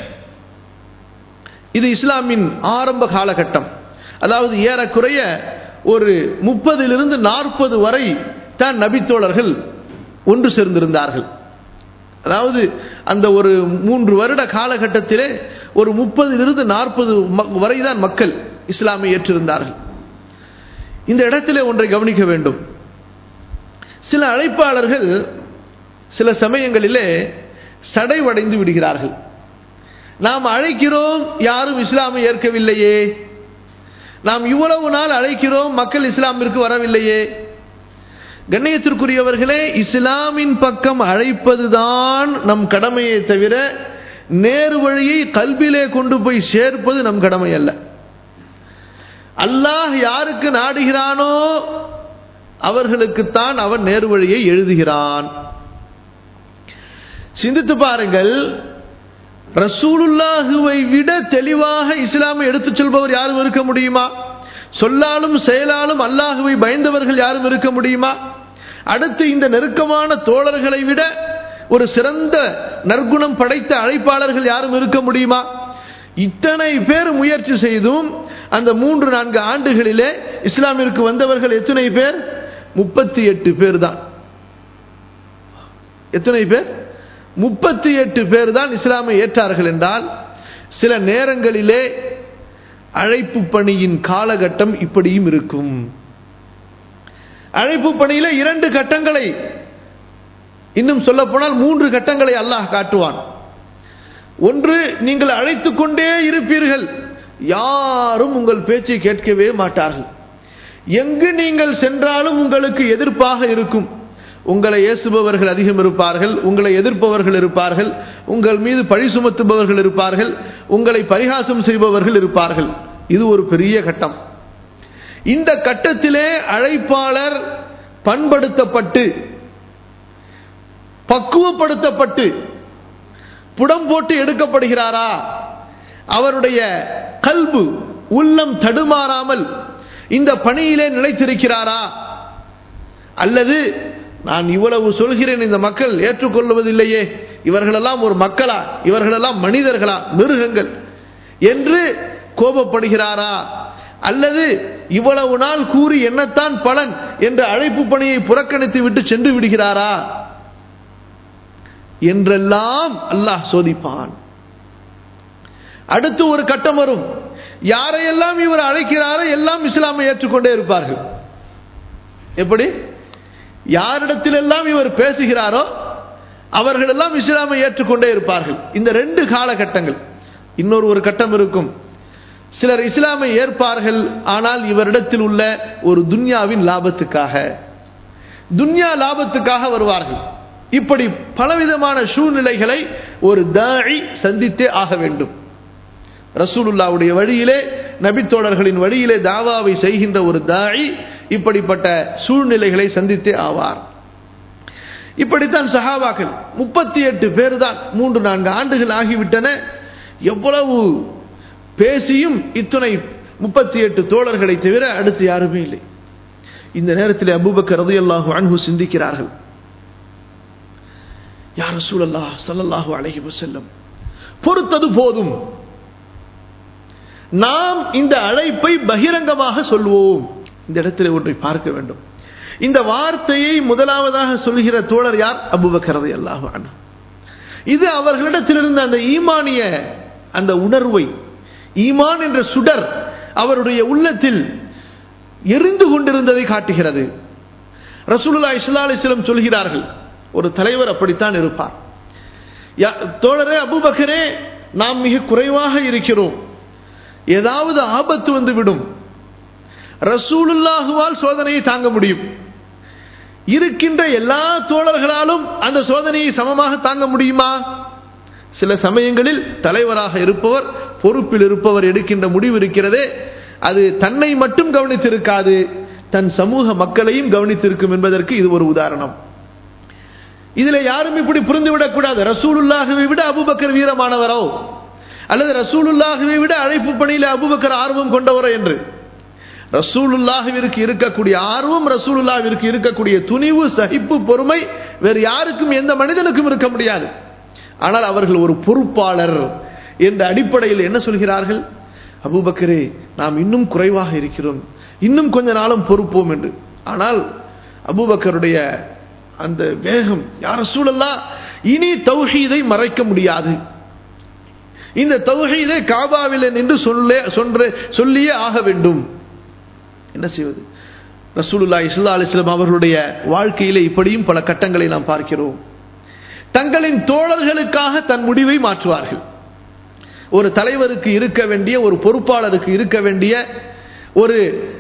இது இஸ்லாமின் ஆரம்ப காலகட்டம் அதாவது ஏறக்குறைய ஒரு முப்பதிலிருந்து நாற்பது வரை தான் நபித்தோழர்கள் ஒன்று சேர்ந்திருந்தார்கள் அதாவது அந்த ஒரு மூன்று வருட காலகட்டத்திலே ஒரு முப்பதிலிருந்து நாற்பது வரைதான் மக்கள் இஸ்லாமை ஏற்றிருந்தார்கள் இந்த இடத்திலே ஒன்றை கவனிக்க வேண்டும் சில அழைப்பாளர்கள் சில சமயங்களிலே சடைவடைந்து விடுகிறார்கள் நாம் அழைக்கிறோம் யாரும் இஸ்லாமை ஏற்கவில்லையே நாம் இவ்வளவு நாள் அழைக்கிறோம் மக்கள் இஸ்லாமிற்கு வரவில்லையே கண்ணியத்திற்குரியவர்களே இஸ்லாமின் பக்கம் அழைப்பதுதான் நம் கடமையை தவிர நேரு வழியை கல்வியிலே கொண்டு போய் சேர்ப்பது நம் கடமை அல்ல அல்லாஹ் யாருக்கு நாடுகிறானோ அவர்களுக்குத்தான் அவன் நேரு வழியை எழுதுகிறான் சிந்தித்து பாருங்கள் ரசூலுல்லாஹுவை விட தெளிவாக இஸ்லாமை எடுத்துச் சொல்பவர் யாரும் இருக்க முடியுமா சொல்லாலும் செயலாலும் அல்லாஹுவை பயந்தவர்கள் யாரும் இருக்க முடியுமா அடுத்து இந்த நெருக்கமான தோழர்களை விட ஒரு சிறந்த நற்குணம் படைத்த அழைப்பாளர்கள் யாரும் இருக்க முடியுமா இத்தனை பேர் முயற்சி செய்தும் அந்த மூன்று நான்கு ஆண்டுகளிலே இஸ்லாமிற்கு வந்தவர்கள் எத்தனை பேர் முப்பத்தி எட்டு பேர் தான் எத்தனை பேர் முப்பத்தி எட்டு பேர் தான் இஸ்லாமை ஏற்றார்கள் என்றால் சில நேரங்களிலே அழைப்பு பணியின் காலகட்டம் இப்படியும் இருக்கும் அழைப்பு பணியில இரண்டு கட்டங்களை இன்னும் சொல்ல போனால் மூன்று கட்டங்களை அல்லாஹ் காட்டுவான் ஒன்று நீங்கள் அழைத்து கொண்டே இருப்பீர்கள் யாரும் உங்கள் பேச்சை கேட்கவே மாட்டார்கள் எங்கு நீங்கள் சென்றாலும் உங்களுக்கு எதிர்ப்பாக இருக்கும் உங்களை ஏசுபவர்கள் அதிகம் இருப்பார்கள் உங்களை எதிர்ப்பவர்கள் இருப்பார்கள் உங்கள் மீது பழி சுமத்துபவர்கள் இருப்பார்கள் உங்களை பரிகாசம் செய்பவர்கள் இருப்பார்கள் இது ஒரு பெரிய கட்டம் இந்த கட்டத்திலே அழைப்பாளர் பண்படுத்தப்பட்டு பக்குவப்படுத்தப்பட்டு புடம் போட்டு எடுக்கப்படுகிறாரா அவருடைய கல்பு உள்ளம் தடுமாறாமல் இந்த பணியிலே நிலைத்திருக்கிறாரா அல்லது நான் இவ்வளவு சொல்கிறேன் இந்த மக்கள் ஏற்றுக்கொள்வதில்லையே இவர்களெல்லாம் ஒரு மக்களா இவர்களெல்லாம் மனிதர்களா மிருகங்கள் என்று கோபப்படுகிறாரா அல்லது இவ்வளவு நாள் கூறி என்னத்தான் பலன் என்ற அழைப்பு பணியை புறக்கணித்து விட்டு சென்று விடுகிறாரா என்றெல்லாம் அல்லாஹ் சோதிப்பான் அடுத்து ஒரு கட்டம் வரும் யாரையெல்லாம் இவர் அழைக்கிறாரோ எல்லாம் இஸ்லாமை ஏற்றுக்கொண்டே இருப்பார்கள் எப்படி யாரிடத்திலெல்லாம் இவர் பேசுகிறாரோ அவர்களெல்லாம் இஸ்லாமை ஏற்றுக்கொண்டே இருப்பார்கள் இந்த ரெண்டு காலகட்டங்கள் இன்னொரு ஒரு கட்டம் இருக்கும் சிலர் இஸ்லாமை ஏற்பார்கள் ஆனால் இவரிடத்தில் உள்ள ஒரு துன்யாவின் லாபத்துக்காக துன்யா லாபத்துக்காக வருவார்கள் இப்படி பலவிதமான சூழ்நிலைகளை ஒரு தாழி சந்தித்தே ஆக வேண்டும் ரசூலுல்லாவுடைய வழியிலே நபித்தோழர்களின் வழியிலே தாவாவை செய்கின்ற ஒரு தாழி இப்படிப்பட்ட சூழ்நிலைகளை சந்தித்தே ஆவார் இப்படித்தான் சஹாபாக்கள் முப்பத்தி எட்டு பேர் தான் மூன்று நான்கு ஆண்டுகள் ஆகிவிட்டன எவ்வளவு பேசியும் இத்துணை முப்பத்தி எட்டு தோழர்களை தவிர அடுத்து யாருமே இல்லை இந்த நேரத்தில் அபூபக்கர் ரதியல்லாஹு அன்ஹு சிந்திக்கிறார்கள் யார் சூழல்லா சல்லல்லாஹு அலைஹி வஸல்லம் பொறுத்தது போதும் நாம் இந்த அழைப்பை பகிரங்கமாக சொல்வோம் இந்த இடத்தில் ஒன்றை பார்க்க வேண்டும் இந்த வார்த்தையை முதலாவதாக சொல்கிற தோழர் யார் அபுபக்கர் ரதியல்லாஹு அன்ஹு இது அவர்களிடத்திலிருந்த அந்த ஈமானிய அந்த உணர்வை ஈமான் என்ற சுடர் அவருடைய உள்ளத்தில் எரிந்து கொண்டிருந்ததை காட்டுகிறது ரசூலுல்லா இஸ்லா அலிஸ்லம் சொல்கிறார்கள் ஒரு தலைவர் அப்படித்தான் இருப்பார் தோழரே அபுபக்கரே நாம் மிக குறைவாக இருக்கிறோம் ஏதாவது ஆபத்து வந்து விடும் ரசூலுல்லாஹுவால் சோதனையை தாங்க முடியும் இருக்கின்ற எல்லா தோழர்களாலும் அந்த சோதனையை சமமாக தாங்க முடியுமா சில சமயங்களில் தலைவராக இருப்பவர் பொறுப்பில் இருப்பவர் எடுக்கின்ற முடிவு இருக்கிறதே அது தன்னை மட்டும் கவனித்திருக்காது தன் சமூக மக்களையும் கவனித்திருக்கும் என்பதற்கு இது ஒரு உதாரணம் இதுல யாரும் இப்படி புரிந்துவிடக் கூடாது ரசூலுல்லாகவை விட அபுபக்கர் வீரமானவரோ அல்லது ரசூலுல்லாகவை விட அழைப்பு பணியில் அபுபக்கர் ஆர்வம் கொண்டவரோ என்று ரசூலுல்லாஹிற்கு இருக்கக்கூடிய ஆர்வம் ரசூலுல்லாவிற்கு இருக்கக்கூடிய துணிவு சகிப்பு பொறுமை வேறு யாருக்கும் எந்த மனிதனுக்கும் இருக்க முடியாது ஆனால் அவர்கள் ஒரு பொறுப்பாளர் என்ற அடிப்படையில் என்ன சொல்கிறார்கள் அபூபக்கரே நாம் இன்னும் குறைவாக இருக்கிறோம் இன்னும் கொஞ்ச நாளும் பொறுப்போம் என்று ஆனால் அபூபக்கருடைய அந்த வேகம் யார சூழல்லா இனி தௌஹீதை மறைக்க முடியாது இந்த தௌஹீதை காபாவில் நின்று சொல்ல சொன்று சொல்லியே ஆக வேண்டும் என்ன செய்வது ரசூலுல்லா இஸ்லா அலிஸ்லாம் அவர்களுடைய வாழ்க்கையிலே இப்படியும் பல கட்டங்களை நாம் பார்க்கிறோம் தங்களின் தோழர்களுக்காக தன் முடிவை மாற்றுவார்கள் ஒரு தலைவருக்கு இருக்க வேண்டிய ஒரு பொறுப்பாளருக்கு இருக்க வேண்டிய ஒரு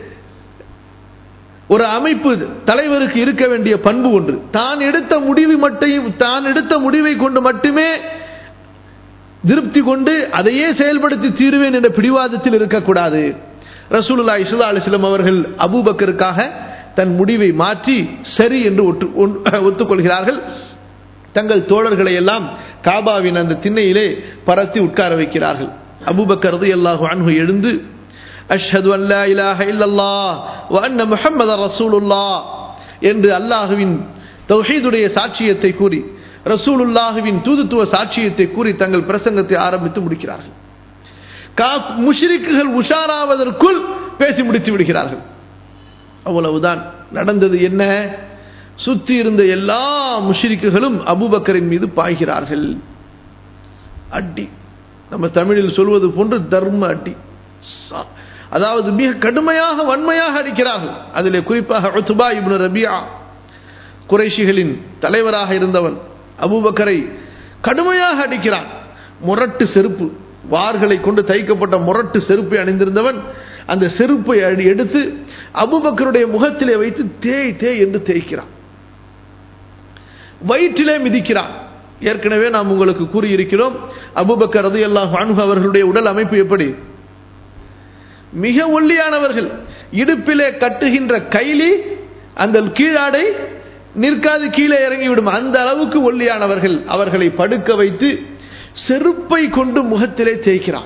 ஒரு அமைப்பு தலைவருக்கு இருக்க வேண்டிய பண்பு ஒன்று தான் எடுத்த முடிவு மட்டும் தான் எடுத்த முடிவை கொண்டு மட்டுமே திருப்தி கொண்டு அதையே செயல்படுத்தி தீருவேன் என்ற பிடிவாதத்தில் இருக்கக்கூடாது ரசூலுல்லா இஸ்லா அலிஸ்லாம் அவர்கள் அபூபக்கருக்காக தன் முடிவை மாற்றி சரி என்று ஒட்டு ஒத்துக்கொள்கிறார்கள் தங்கள் தோழர்களை எல்லாம் காபாவின் அந்த திண்ணையிலே பரத்தி உட்கார வைக்கிறார்கள் அபூபக்கரது அல்லாஹு அன்ஹு எழுந்து அஷ்ஹது அல்லா இலாஹ இல்லல்லாஹ் வ அன்ன முஹம்மது ரசூலுல்லாஹ் என்று அல்லாஹுவின் தௌஹீதுடைய சாட்சியத்தை கூறி ரசூலுல்லாஹுவின் தூதுத்துவ சாட்சியத்தை கூறி தங்கள் பிரசங்கத்தை ஆரம்பித்து முடிக்கிறார்கள் முஷ்ரிக்குகள் உஷாராவதற்குள் பேசி முடித்து விடுகிறார்கள் அவ்வளவுதான் நடந்தது என்ன சுத்தி இருந்த எல்லா முஷ்ரிக்குகளும் அபுபக்கரின் மீது பாய்கிறார்கள் அடி நம்ம தமிழில் சொல்வது போன்று தர்ம அடி அதாவது மிக கடுமையாக வன்மையாக அடிக்கிறார்கள் அதிலே குறிப்பாக உத்துபா இப்னு ரபியா குறைஷிகளின் தலைவராக இருந்தவன் அபுபக்கரை கடுமையாக அடிக்கிறான் முரட்டு செருப்பு வார்களை கொண்டு தைக்கப்பட்ட முரட்டு செருப்பை அணிந்திருந்தவன் அந்த செருப்பை எடுத்து அபுபக்கருடைய முகத்திலே வைத்து தேய் தேய் என்று தேய்க்கிறான் வயிற்றிலே மிதிக்கிறான் ஏற்கனவே நாம் உங்களுக்கு கூறியிருக்கிறோம் அபுபக்கர் ரது அல்லாஹ் அவர்களுடைய உடல் அமைப்பு எப்படி மிக ஒல்லியானவர்கள் இடுப்பிலே கட்டுகின்ற கைலி அந்த கீழாடை நிற்காது கீழே இறங்கிவிடும் அந்த அளவுக்கு ஒல்லியானவர்கள் அவர்களை படுக்க வைத்து செருப்பை கொண்டு முகத்திலே தேய்க்கிறான்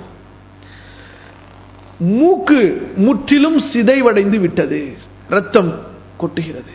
மூக்கு முற்றிலும் சிதைவடைந்து விட்டது ரத்தம் கொட்டுகிறது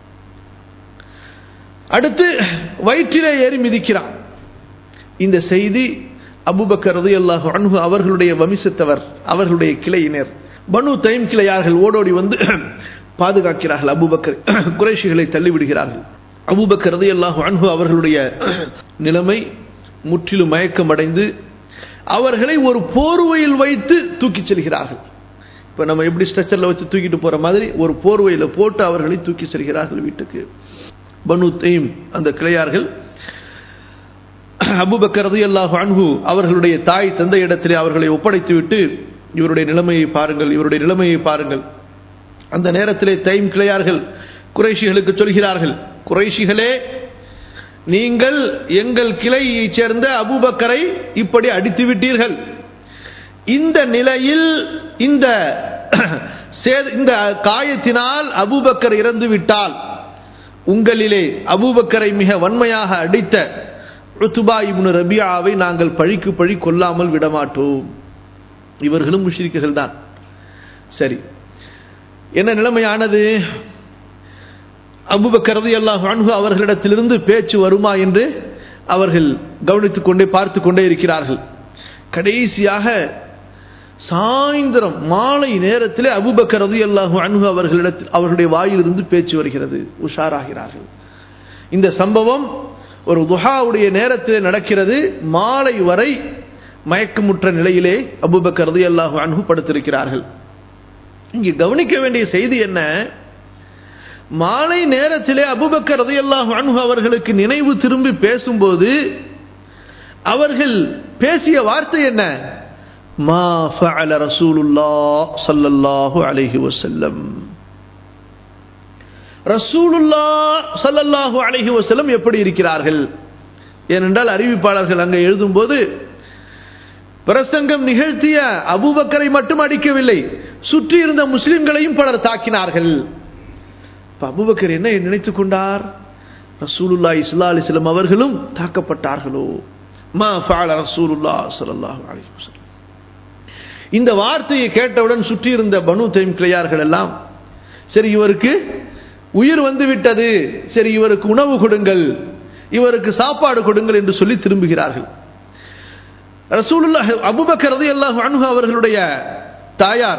அடுத்து வயிற்றிலே ஏறி மிதிக்கிறான் இந்த செய்தி அபுபக்கர் ரதியல்லாஹு அன்ஹு அவர்களுடைய வம்சத்தவர் அவர்களுடைய கிளையினர் பனு தைம் கிளையார்கள் ஓடோடி வந்து பாதுகாக்கிறார்கள் அபுபக்கர் குறைஷிகளை தள்ளிவிடுகிறார்கள் அபுபக்கர் ரதியல்லாஹு அன்ஹு அவர்களுடைய நிலைமை முற்றிலும் மயக்கம் அடைந்து அவர்களை ஒரு போர்வையில் வைத்து தூக்கிச் செல்கிறார்கள் இப்போ நம்ம எப்படி ஸ்ட்ரெச்சரில் வச்சு தூக்கிட்டு போகிற மாதிரி ஒரு போர்வையில் போட்டு அவர்களை தூக்கி செல்கிறார்கள் வீட்டுக்கு பனு தெய்ம் அந்த கிளையார்கள் அபுபக்கர் ரலியல்லாஹு அன்ஹு அவர்களுடைய தாய் தந்தை இடத்திலே அவர்களை ஒப்படைத்துவிட்டு இவருடைய நிலைமையை பாருங்கள் இவருடைய நிலைமையை பாருங்கள் அந்த நேரத்திலே தைம் கிளையார்கள் குறைஷிகளுக்கு சொல்கிறார்கள் குறைஷிகளே நீங்கள் எங்கள் கிளையைச் சேர்ந்த அபூபக்கரை இப்படி அடித்து விட்டீர்கள் இந்த நிலையில் இந்த சே- இந்த காயத்தினால் அபூபக்கர் இறந்து விட்டால் உங்களிலே அபூபக்கரை மிக வன்மையாக அடித்த உத்துபா இப்னு ரபியாவை நாங்கள் பழிக்கு பழி கொல்லாமல் விடமாட்டோம் இவர்களும் முஷ்ரிக்குகள் தான் சரி என்ன நிலைமையானது அபுபக்கர் ரலியல்லாஹு அன்ஹு அவர்களிடத்திலிருந்து பேச்சு வருமா என்று அவர்கள் கவனித்துக் கொண்டே பார்த்து கொண்டே இருக்கிறார்கள் கடைசியாக சாயந்தரம் மாலை நேரத்திலே அபுபக்கர் ரலியல்லாஹு அன்ஹு அவர்களிடத்தில் அவர்களுடைய வாயிலிருந்து பேச்சு வருகிறது உஷாராகிறார்கள் இந்த சம்பவம் ஒரு துஹாவுடைய நேரத்திலே நடக்கிறது மாலை வரை மயக்கமுற்ற நிலையிலே அபுபக்கர் ரலியல்லாஹு அன்ஹு படுத்திருக்கிறார்கள் இங்கே கவனிக்க வேண்டிய செய்தி என்ன மாலை நேரத்திலே அபுபக்கர் ரலியல்லாஹு அன்ஹு அவர்களுக்கு நினைவு திரும்பி பேசும்போது அவர்கள் பேசிய வார்த்தை என்ன மா ஃபஅல ரசூலுல்லாஹ் ஸல்லல்லாஹு அலைஹி வஸல்லம் ரசூலுல்லாஹ் ஸல்லல்லாஹு அலைஹி வஸல்லம் எப்படி இருக்கிறார்கள் ஏனென்றால் அறிவிப்பாளர்கள் அங்கே எழுதும்போது பிரசங்கம் நிகழ்த்திய அபூபக்கரை மட்டும் அடிக்கவில்லை சுற்றி இருந்த முஸ்லிம்களையும் பலர் தாக்கினார்கள் இப்ப அபூபக்கர் என்ன நினைத்துக் கொண்டார் ரசூலுல்லாஹி ஸல்லல்லாஹு அலைஹி வஸல்லம் அவர்களும் தாக்கப்பட்டார்களோ மா ஃபஅல ரசூலுல்லாஹ் ஸல்லல்லாஹு அலைஹி வஸல்லம் இந்த வார்த்தையை கேட்டவுடன் சுற்றி இருந்த பனு தைம் கிளையார்கள் எல்லாம் சரி இவருக்கு உயிர் வந்து விட்டது சரி இவருக்கு உணவு கொடுங்கள் இவருக்கு சாப்பாடு கொடுங்கள் என்று சொல்லி திரும்புகிறார்கள் ரசூலுல்லாஹ் அபூபக்கர் ரலியல்லாஹு அன்ஹு அவர்களுடைய தாயார்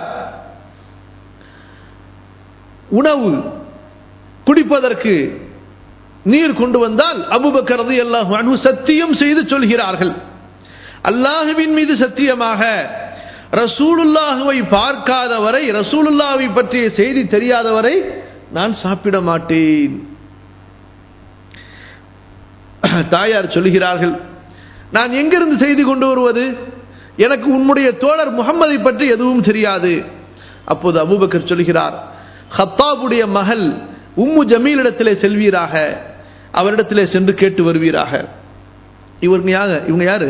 உணவு குடிப்பதற்கு நீர் கொண்டு வந்தால் அபூபக்கர் ரலியல்லாஹு அன்ஹு சத்தியம் செய்து சொல்கிறார்கள் அல்லாஹுவின் மீது சத்தியமாக ரசூலுல்லாஹுவை பார்க்காதவரை ரசூலுல்லாஹை பற்றிய செய்தி தெரியாதவரை நான் சாப்பிட மாட்டேன் தாயார் சொல்கிறார்கள் நான் எங்கிருந்து செய்தி கொண்டு வருவது எனக்கு உன்னுடைய தோழர் முகம்மதை பற்றி எதுவும் தெரியாது அப்போது அபூபக்கர் சொல்கிறார் ஹத்தாபுடைய மகள் உம்மு ஜமீலிடத்திலே செல்வீராக அவரிடத்திலே சென்று கேட்டு வருவீராக இவங்க யாரு இவங்க யாரு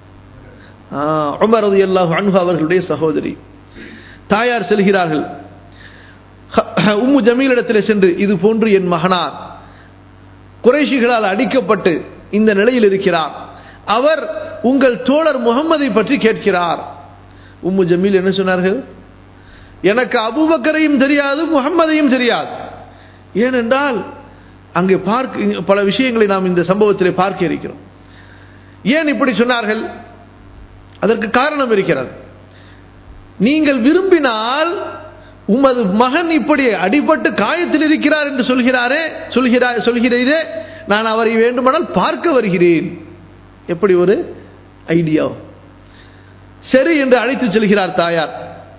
உமர் ரதி அல்லாஹ் அன்ஹு அவர்களுடைய சகோதரி தாயார் செல்கிறார்கள் உம்மு ஜமீலிடத்திலே சென்று இது போன்று என் மகனார் குறைஷிகளால் அடிக்கப்பட்டு இந்த நிலையில் இருக்கிறார் அவர் உங்கள் தோழர் முகம்மதை பற்றி கேட்கிறார் உம்மு ஜமீல் என்ன சொன்னார்கள் எனக்கு அபுபக்கரையும் தெரியாது முகம்மதையும் தெரியாது ஏனென்றால் அங்கே பார்க்க பல விஷயங்களை நாம் இந்த சம்பவத்திலே பார்க்க இருக்கிறோம் ஏன் இப்படி சொன்னார்கள் அதற்கு காரணம் இருக்கிறது நீங்கள் விரும்பினால் உமது மகன் இப்படி அடிபட்டு காயத்தில் இருக்கிறார் என்று சொல்கிறாரே சொல்கிறார் சொல்கிறீரே நான் அவரை வேண்டுமானால் பார்க்க வருகிறேன் எப்படி ஒரு ஐடியா சரி என்று அழைத்து செல்கிறார் தாயார்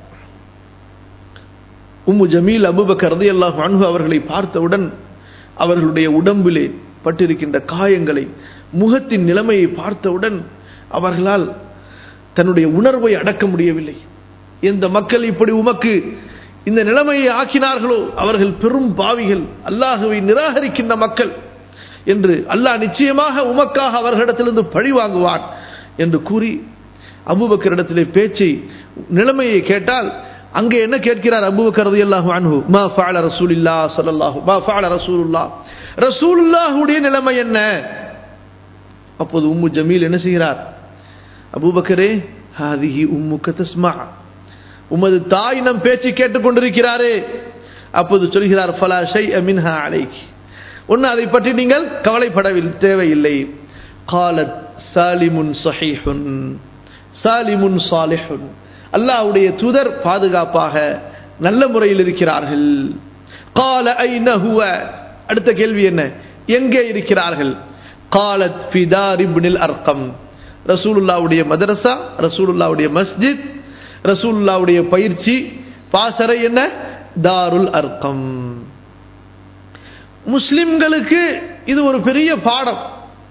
உம்மு ஜமீல் அபுபக்கர் ரலியல்லாஹு அன்ஹு அவர்களை பார்த்தவுடன் அவர்களுடைய உடம்பிலே பட்டிருக்கின்ற காயங்களை முகத்தின் நிலைமையை பார்த்தவுடன் அவர்களால் தன்னுடைய உணர்வை அடக்க முடியவில்லை எந்த மக்கள் இப்படி உமக்கு இந்த நிலைமையை ஆக்கினார்களோ அவர்கள் பெரும் பாவிகள் அல்லாஹுவை நிராகரிக்கின்ற மக்கள் என்று அல்லாஹ் நிச்சயமாக உமக்காக அவர்களிடத்திலிருந்து பழி வாங்குவான் என்று கூறி அபுபக்கரிடத்திலே பேச்சை நிலைமையை கேட்டால் அங்கே என்ன கேட்கிறார் அபுபக்கர் ரலியல்லாஹு அன்ஹு மா ஃபஅல ரசூலுல்லாஹ் ஸல்லல்லாஹு மா ஃபஅல ரசூலுல்லாஹ் ரசூலுல்லாஹுடைய நிலைமை என்ன அப்போது உம்மு ஜமீல் என்ன செய்கிறார் அபூபக்கரே ஹாதிஹி உம்முக்க தஸ்மா உமது தாய் நம் பேச்சு கேட்டுக்கொண்டிருக்கிறாரே அப்போது சொல்கிறார் ஃபலா ஷை மின்ஹா அலைக் ஒன்று அதை பற்றி நீங்கள் கவலைப்படவில்லை தேவையில்லை காலத் சாலிமுன் சஹீஹுன் சாலிமுன் சாலிஹுன் அல்லாஹ்வுடைய தூதர் பாதுகாப்பாக நல்ல முறையில் இருக்கிறார்கள் கால ஐன ஹுவ அடுத்த கேள்வி என்ன எங்கே இருக்கிறார்கள் காலத் ஃபிதார் இப்னில் அர்கம் ரசூலுல்லாவுடைய மதரசா ரசூலுல்லாவுடைய மஸ்ஜித் ரசூலுல்லாவுடைய பயிற்சி பாசறை என்ன தாருல் அர்க்கம் முஸ்லிம்களுக்கு இது ஒரு பெரிய பாடம்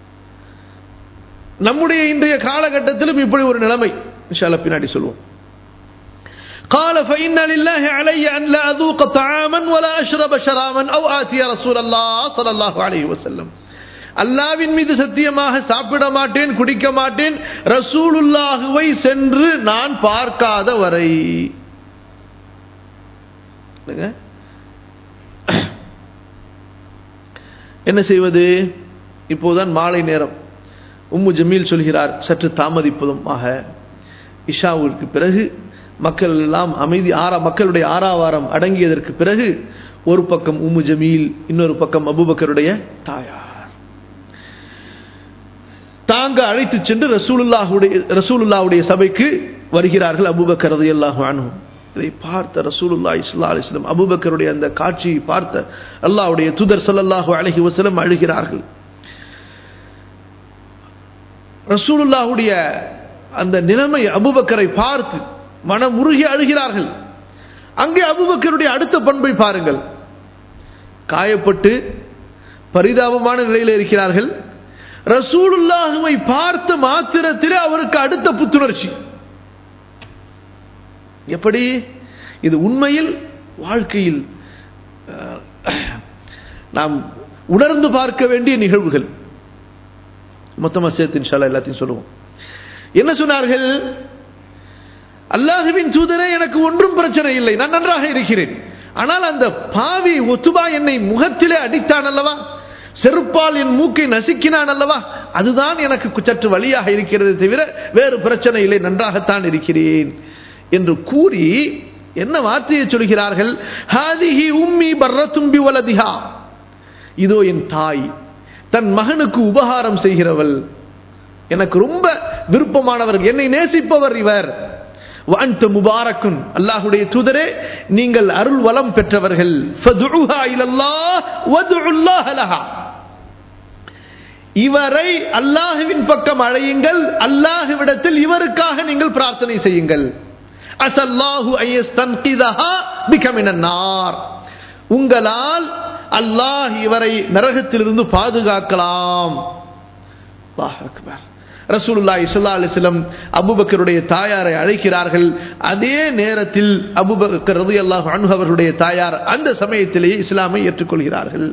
நம்முடைய இன்றைய காலகட்டத்திலும் இப்படி ஒரு நிலைமை இன்ஷால்லா பின்னாடி சொல்லுவோம் قال فإن لله علي أن لا أذوق طعاما ولا أشرب شرابا أو آتي رسول الله صلى الله عليه وسلم அல்லாவின் மீது சத்தியமாக சாப்பிட மாட்டேன் குடிக்க மாட்டேன் ரசூலுல்லாஹுவை சென்று நான் பார்க்காத வரை என்ன செய்வது இப்போதான் மாலை நேரம் உம்மு ஜமீல் சொல்கிறார் சற்று தாமதிப்பதும் ஆக இஷாவிற்கு பிறகு மக்கள் எல்லாம் அமைதி ஆறா மக்களுடைய ஆறாவாரம் அடங்கியதற்கு பிறகு ஒரு பக்கம் உம்மு ஜமீல் இன்னொரு பக்கம் அபுபக்கருடைய தாயார் தாங்க அழைத்து சென்று ரசூலுல்லாஹுடைய ரசூலுல்லாவுடைய சபைக்கு வருகிறார்கள் அபுபக்கர் ரலியல்லாஹு அன்ஹு இதை பார்த்த ரசூலுல்லா இஸ்லா அலிஸ்லம் அபுபக்கருடைய அந்த காட்சியை பார்த்த அல்லாஹ்வுடைய தூதர் ஸல்லல்லாஹு அலைஹி வஸல்லம் அழுகிறார்கள் ரசூலுல்லாஹுடைய அந்த நிலைமை அபுபக்கரை பார்த்து மனம் உருகி அழுகிறார்கள் அங்கே அபுபக்கருடைய அடுத்த பண்பை பாருங்கள் காயப்பட்டு பரிதாபமான நிலையில் இருக்கிறார்கள் ரசூலுல்லாஹுவை பார்த்த மாத்திரத்திலே அவருக்கு அடுத்த புத்துணர்ச்சி எப்படி இது உண்மையில் வாழ்க்கையில் நாம் உணர்ந்து பார்க்க வேண்டிய நிகழ்வுகள் மொத்தமாக சேர்த்து இன்ஷால்லா எல்லாத்தையும் சொல்லுவோம் என்ன சொன்னார்கள் அல்லாஹுவின் தூதரே எனக்கு ஒன்றும் பிரச்சனை இல்லை நான் நன்றாக இருக்கிறேன் ஆனால் அந்த பாவி ஒத்துபா என்னை முகத்திலே அடித்தான் அல்லவா செருப்பால் என் மூக்கை நசுக்கினான் அல்லவா அதுதான் எனக்கு சற்று வழியாக இருக்கிறது தவிர வேறு பிரச்சனை இல்லை நன்றாகத்தான் இருக்கிறேன் என்று கூறி என்ன வார்த்தையை சொல்கிறார்கள் ஹாதிஹி உம்மி பர்ரத்தும்பி வலதிஹா இதோ என் தாய் தன் மகனுக்கு உபகாரம் செய்கிறவள் எனக்கு ரொம்ப விருப்பமானவர் என்னை நேசிப்பவர் இவர் வாந்த முபாரக்குன் அல்லாஹுடைய தூதரே நீங்கள் அருள் வளம் பெற்றவர்கள் இவரை அல்லாஹுவின் பக்கம் அழையுங்கள் அல்லாஹுவிடத்தில் இவருக்காக நீங்கள் பிரார்த்தனை செய்யுங்கள் அசல்லாஹு பிகமினார் உங்களால் அல்லாஹ் இவரை நரகத்திலிருந்து பாதுகாக்கலாம் அக்பர் ரசூலுல்லாஹி ஸல்லல்லாஹு அலைஹி வஸல்லம் அபூபக்கருடைய தாயாரை அழைக்கிறார்கள் அதே நேரத்தில் அபூபக்கர் ரலியல்லாஹு அன்ஹு அவர்களுடைய தாயார் அந்த சமயத்திலேயே இஸ்லாமை ஏற்றுக்கொள்கிறார்கள்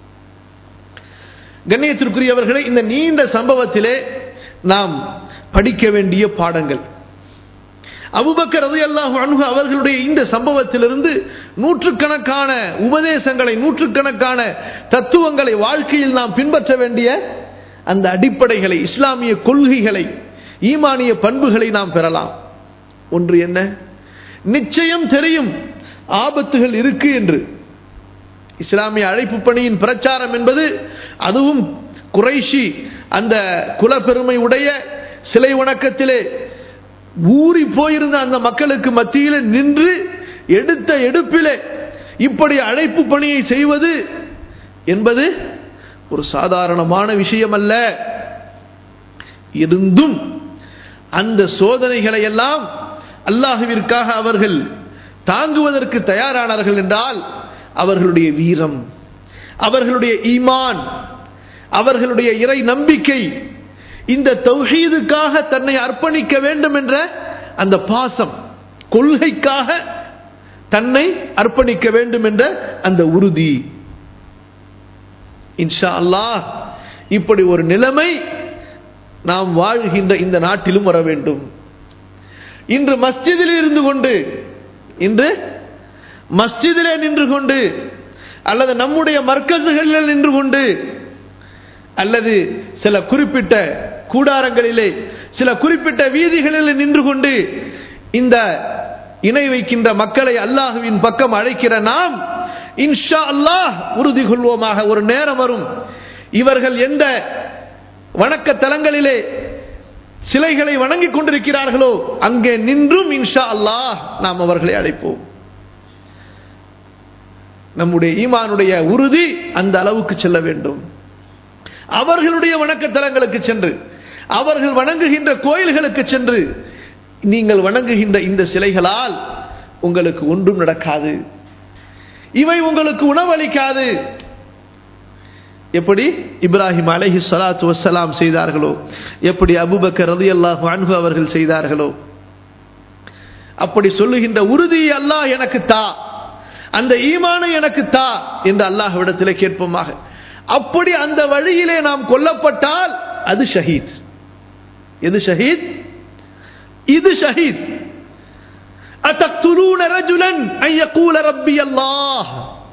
கண்ணியத்திற்குரியவர்களே இந்த நீண்ட சம்பவத்திலே நாம் படிக்க வேண்டிய பாடங்கள் அபுபக்கர் ரலியல்லாஹு அன்ஹு அவர்களுடைய இந்த சம்பவத்திலிருந்து நூற்றுக்கணக்கான உபதேசங்களை நூற்றுக்கணக்கான தத்துவங்களை வாழ்க்கையில் நாம் பின்பற்ற வேண்டிய அந்த அடிப்படைகளை இஸ்லாமிய கொள்கைகளை ஈமானிய பண்புகளை நாம் பெறலாம் ஒன்று என்ன நிச்சயம் தெரியும் ஆபத்துகள் இருக்கு என்று இஸ்லாமிய அழைப்பு பணியின் பிரச்சாரம் என்பது அதுவும் குறைஷி அந்த குலப்பெருமை உடைய சிலை வணக்கத்திலே ஊறி போயிருந்த அந்த மக்களுக்கு மத்தியில் நின்று எடுத்த எடுப்பிலே இப்படி அழைப்பு பணியை செய்வது என்பது ஒரு சாதாரணமான விஷயம் அல்ல இருந்தும் அந்த சோதனைகளை எல்லாம் அல்லாஹுவிற்காக அவர்கள் தாங்குவதற்கு தயாரானார்கள் என்றால் அவர்களுடைய வீரம் அவர்களுடைய ஈமான் அவர்களுடைய இறை நம்பிக்கை இந்த தௌஹீதுக்காக தன்னை அர்ப்பணிக்க வேண்டும் என்ற அந்த பாசம் கொள்கைக்காக தன்னை அர்ப்பணிக்க வேண்டும் என்ற அந்த உறுதி இன்ஷா அல்லாஹ் இப்படி ஒரு நிலைமை நாம் வாழ்கின்ற இந்த நாட்டிலும் வர வேண்டும் இன்று மஸ்ஜிதில் இருந்து கொண்டு இன்று மஸ்ஜிதிலே நின்று கொண்டு அல்லது நம்முடைய மர்க்கசுகளில் நின்று கொண்டு அல்லது சில குறிப்பிட்ட கூடாரங்களிலே சில குறிப்பிட்ட வீதிகளில் நின்று கொண்டு இந்த இணை வைக்கின்ற மக்களை அல்லாஹுவின் பக்கம் அழைக்கிற நாம் இன்ஷா அல்லாஹ் உறுதி கொள்வோமாக ஒரு நேரம் வரும் இவர்கள் எந்த வணக்க தலங்களிலே சிலைகளை வணங்கிக் கொண்டிருக்கிறார்களோ அங்கே நின்றும் இன்ஷா அல்லாஹ் நாம் அவர்களை அழைப்போம் நம்முடைய ஈமானுடைய உறுதி அந்த அளவுக்கு செல்ல வேண்டும் அவர்களுடைய வணக்க தலங்களுக்கு சென்று அவர்கள் வணங்குகின்ற கோயில்களுக்கு சென்று நீங்கள் வணங்குகின்ற இந்த சிலைகளால் உங்களுக்கு ஒன்றும் நடக்காது இவை உங்களுக்கு உணவளிக்காது எப்படி இப்ராஹிம் அலஹி சலாத்து வசலாம் செய்தார்களோ எப்படி அபுபக்கர் ரதி அல்லாஹு அன்பு அவர்கள் செய்தார்களோ அப்படி சொல்லுகின்ற உறுதி அல்லாஹ் எனக்கு தா அந்த ஈமானை எனக்கு தா என்று அல்லாஹ்விடத்தில் கேட்போமாக அப்படி அந்த வழியிலே நாம் கொல்லப்பட்டால் அது ஷஹீத் எது ஷஹீத் இது ஷஹீத் أتقتلون رجلا أن يقول ربي الله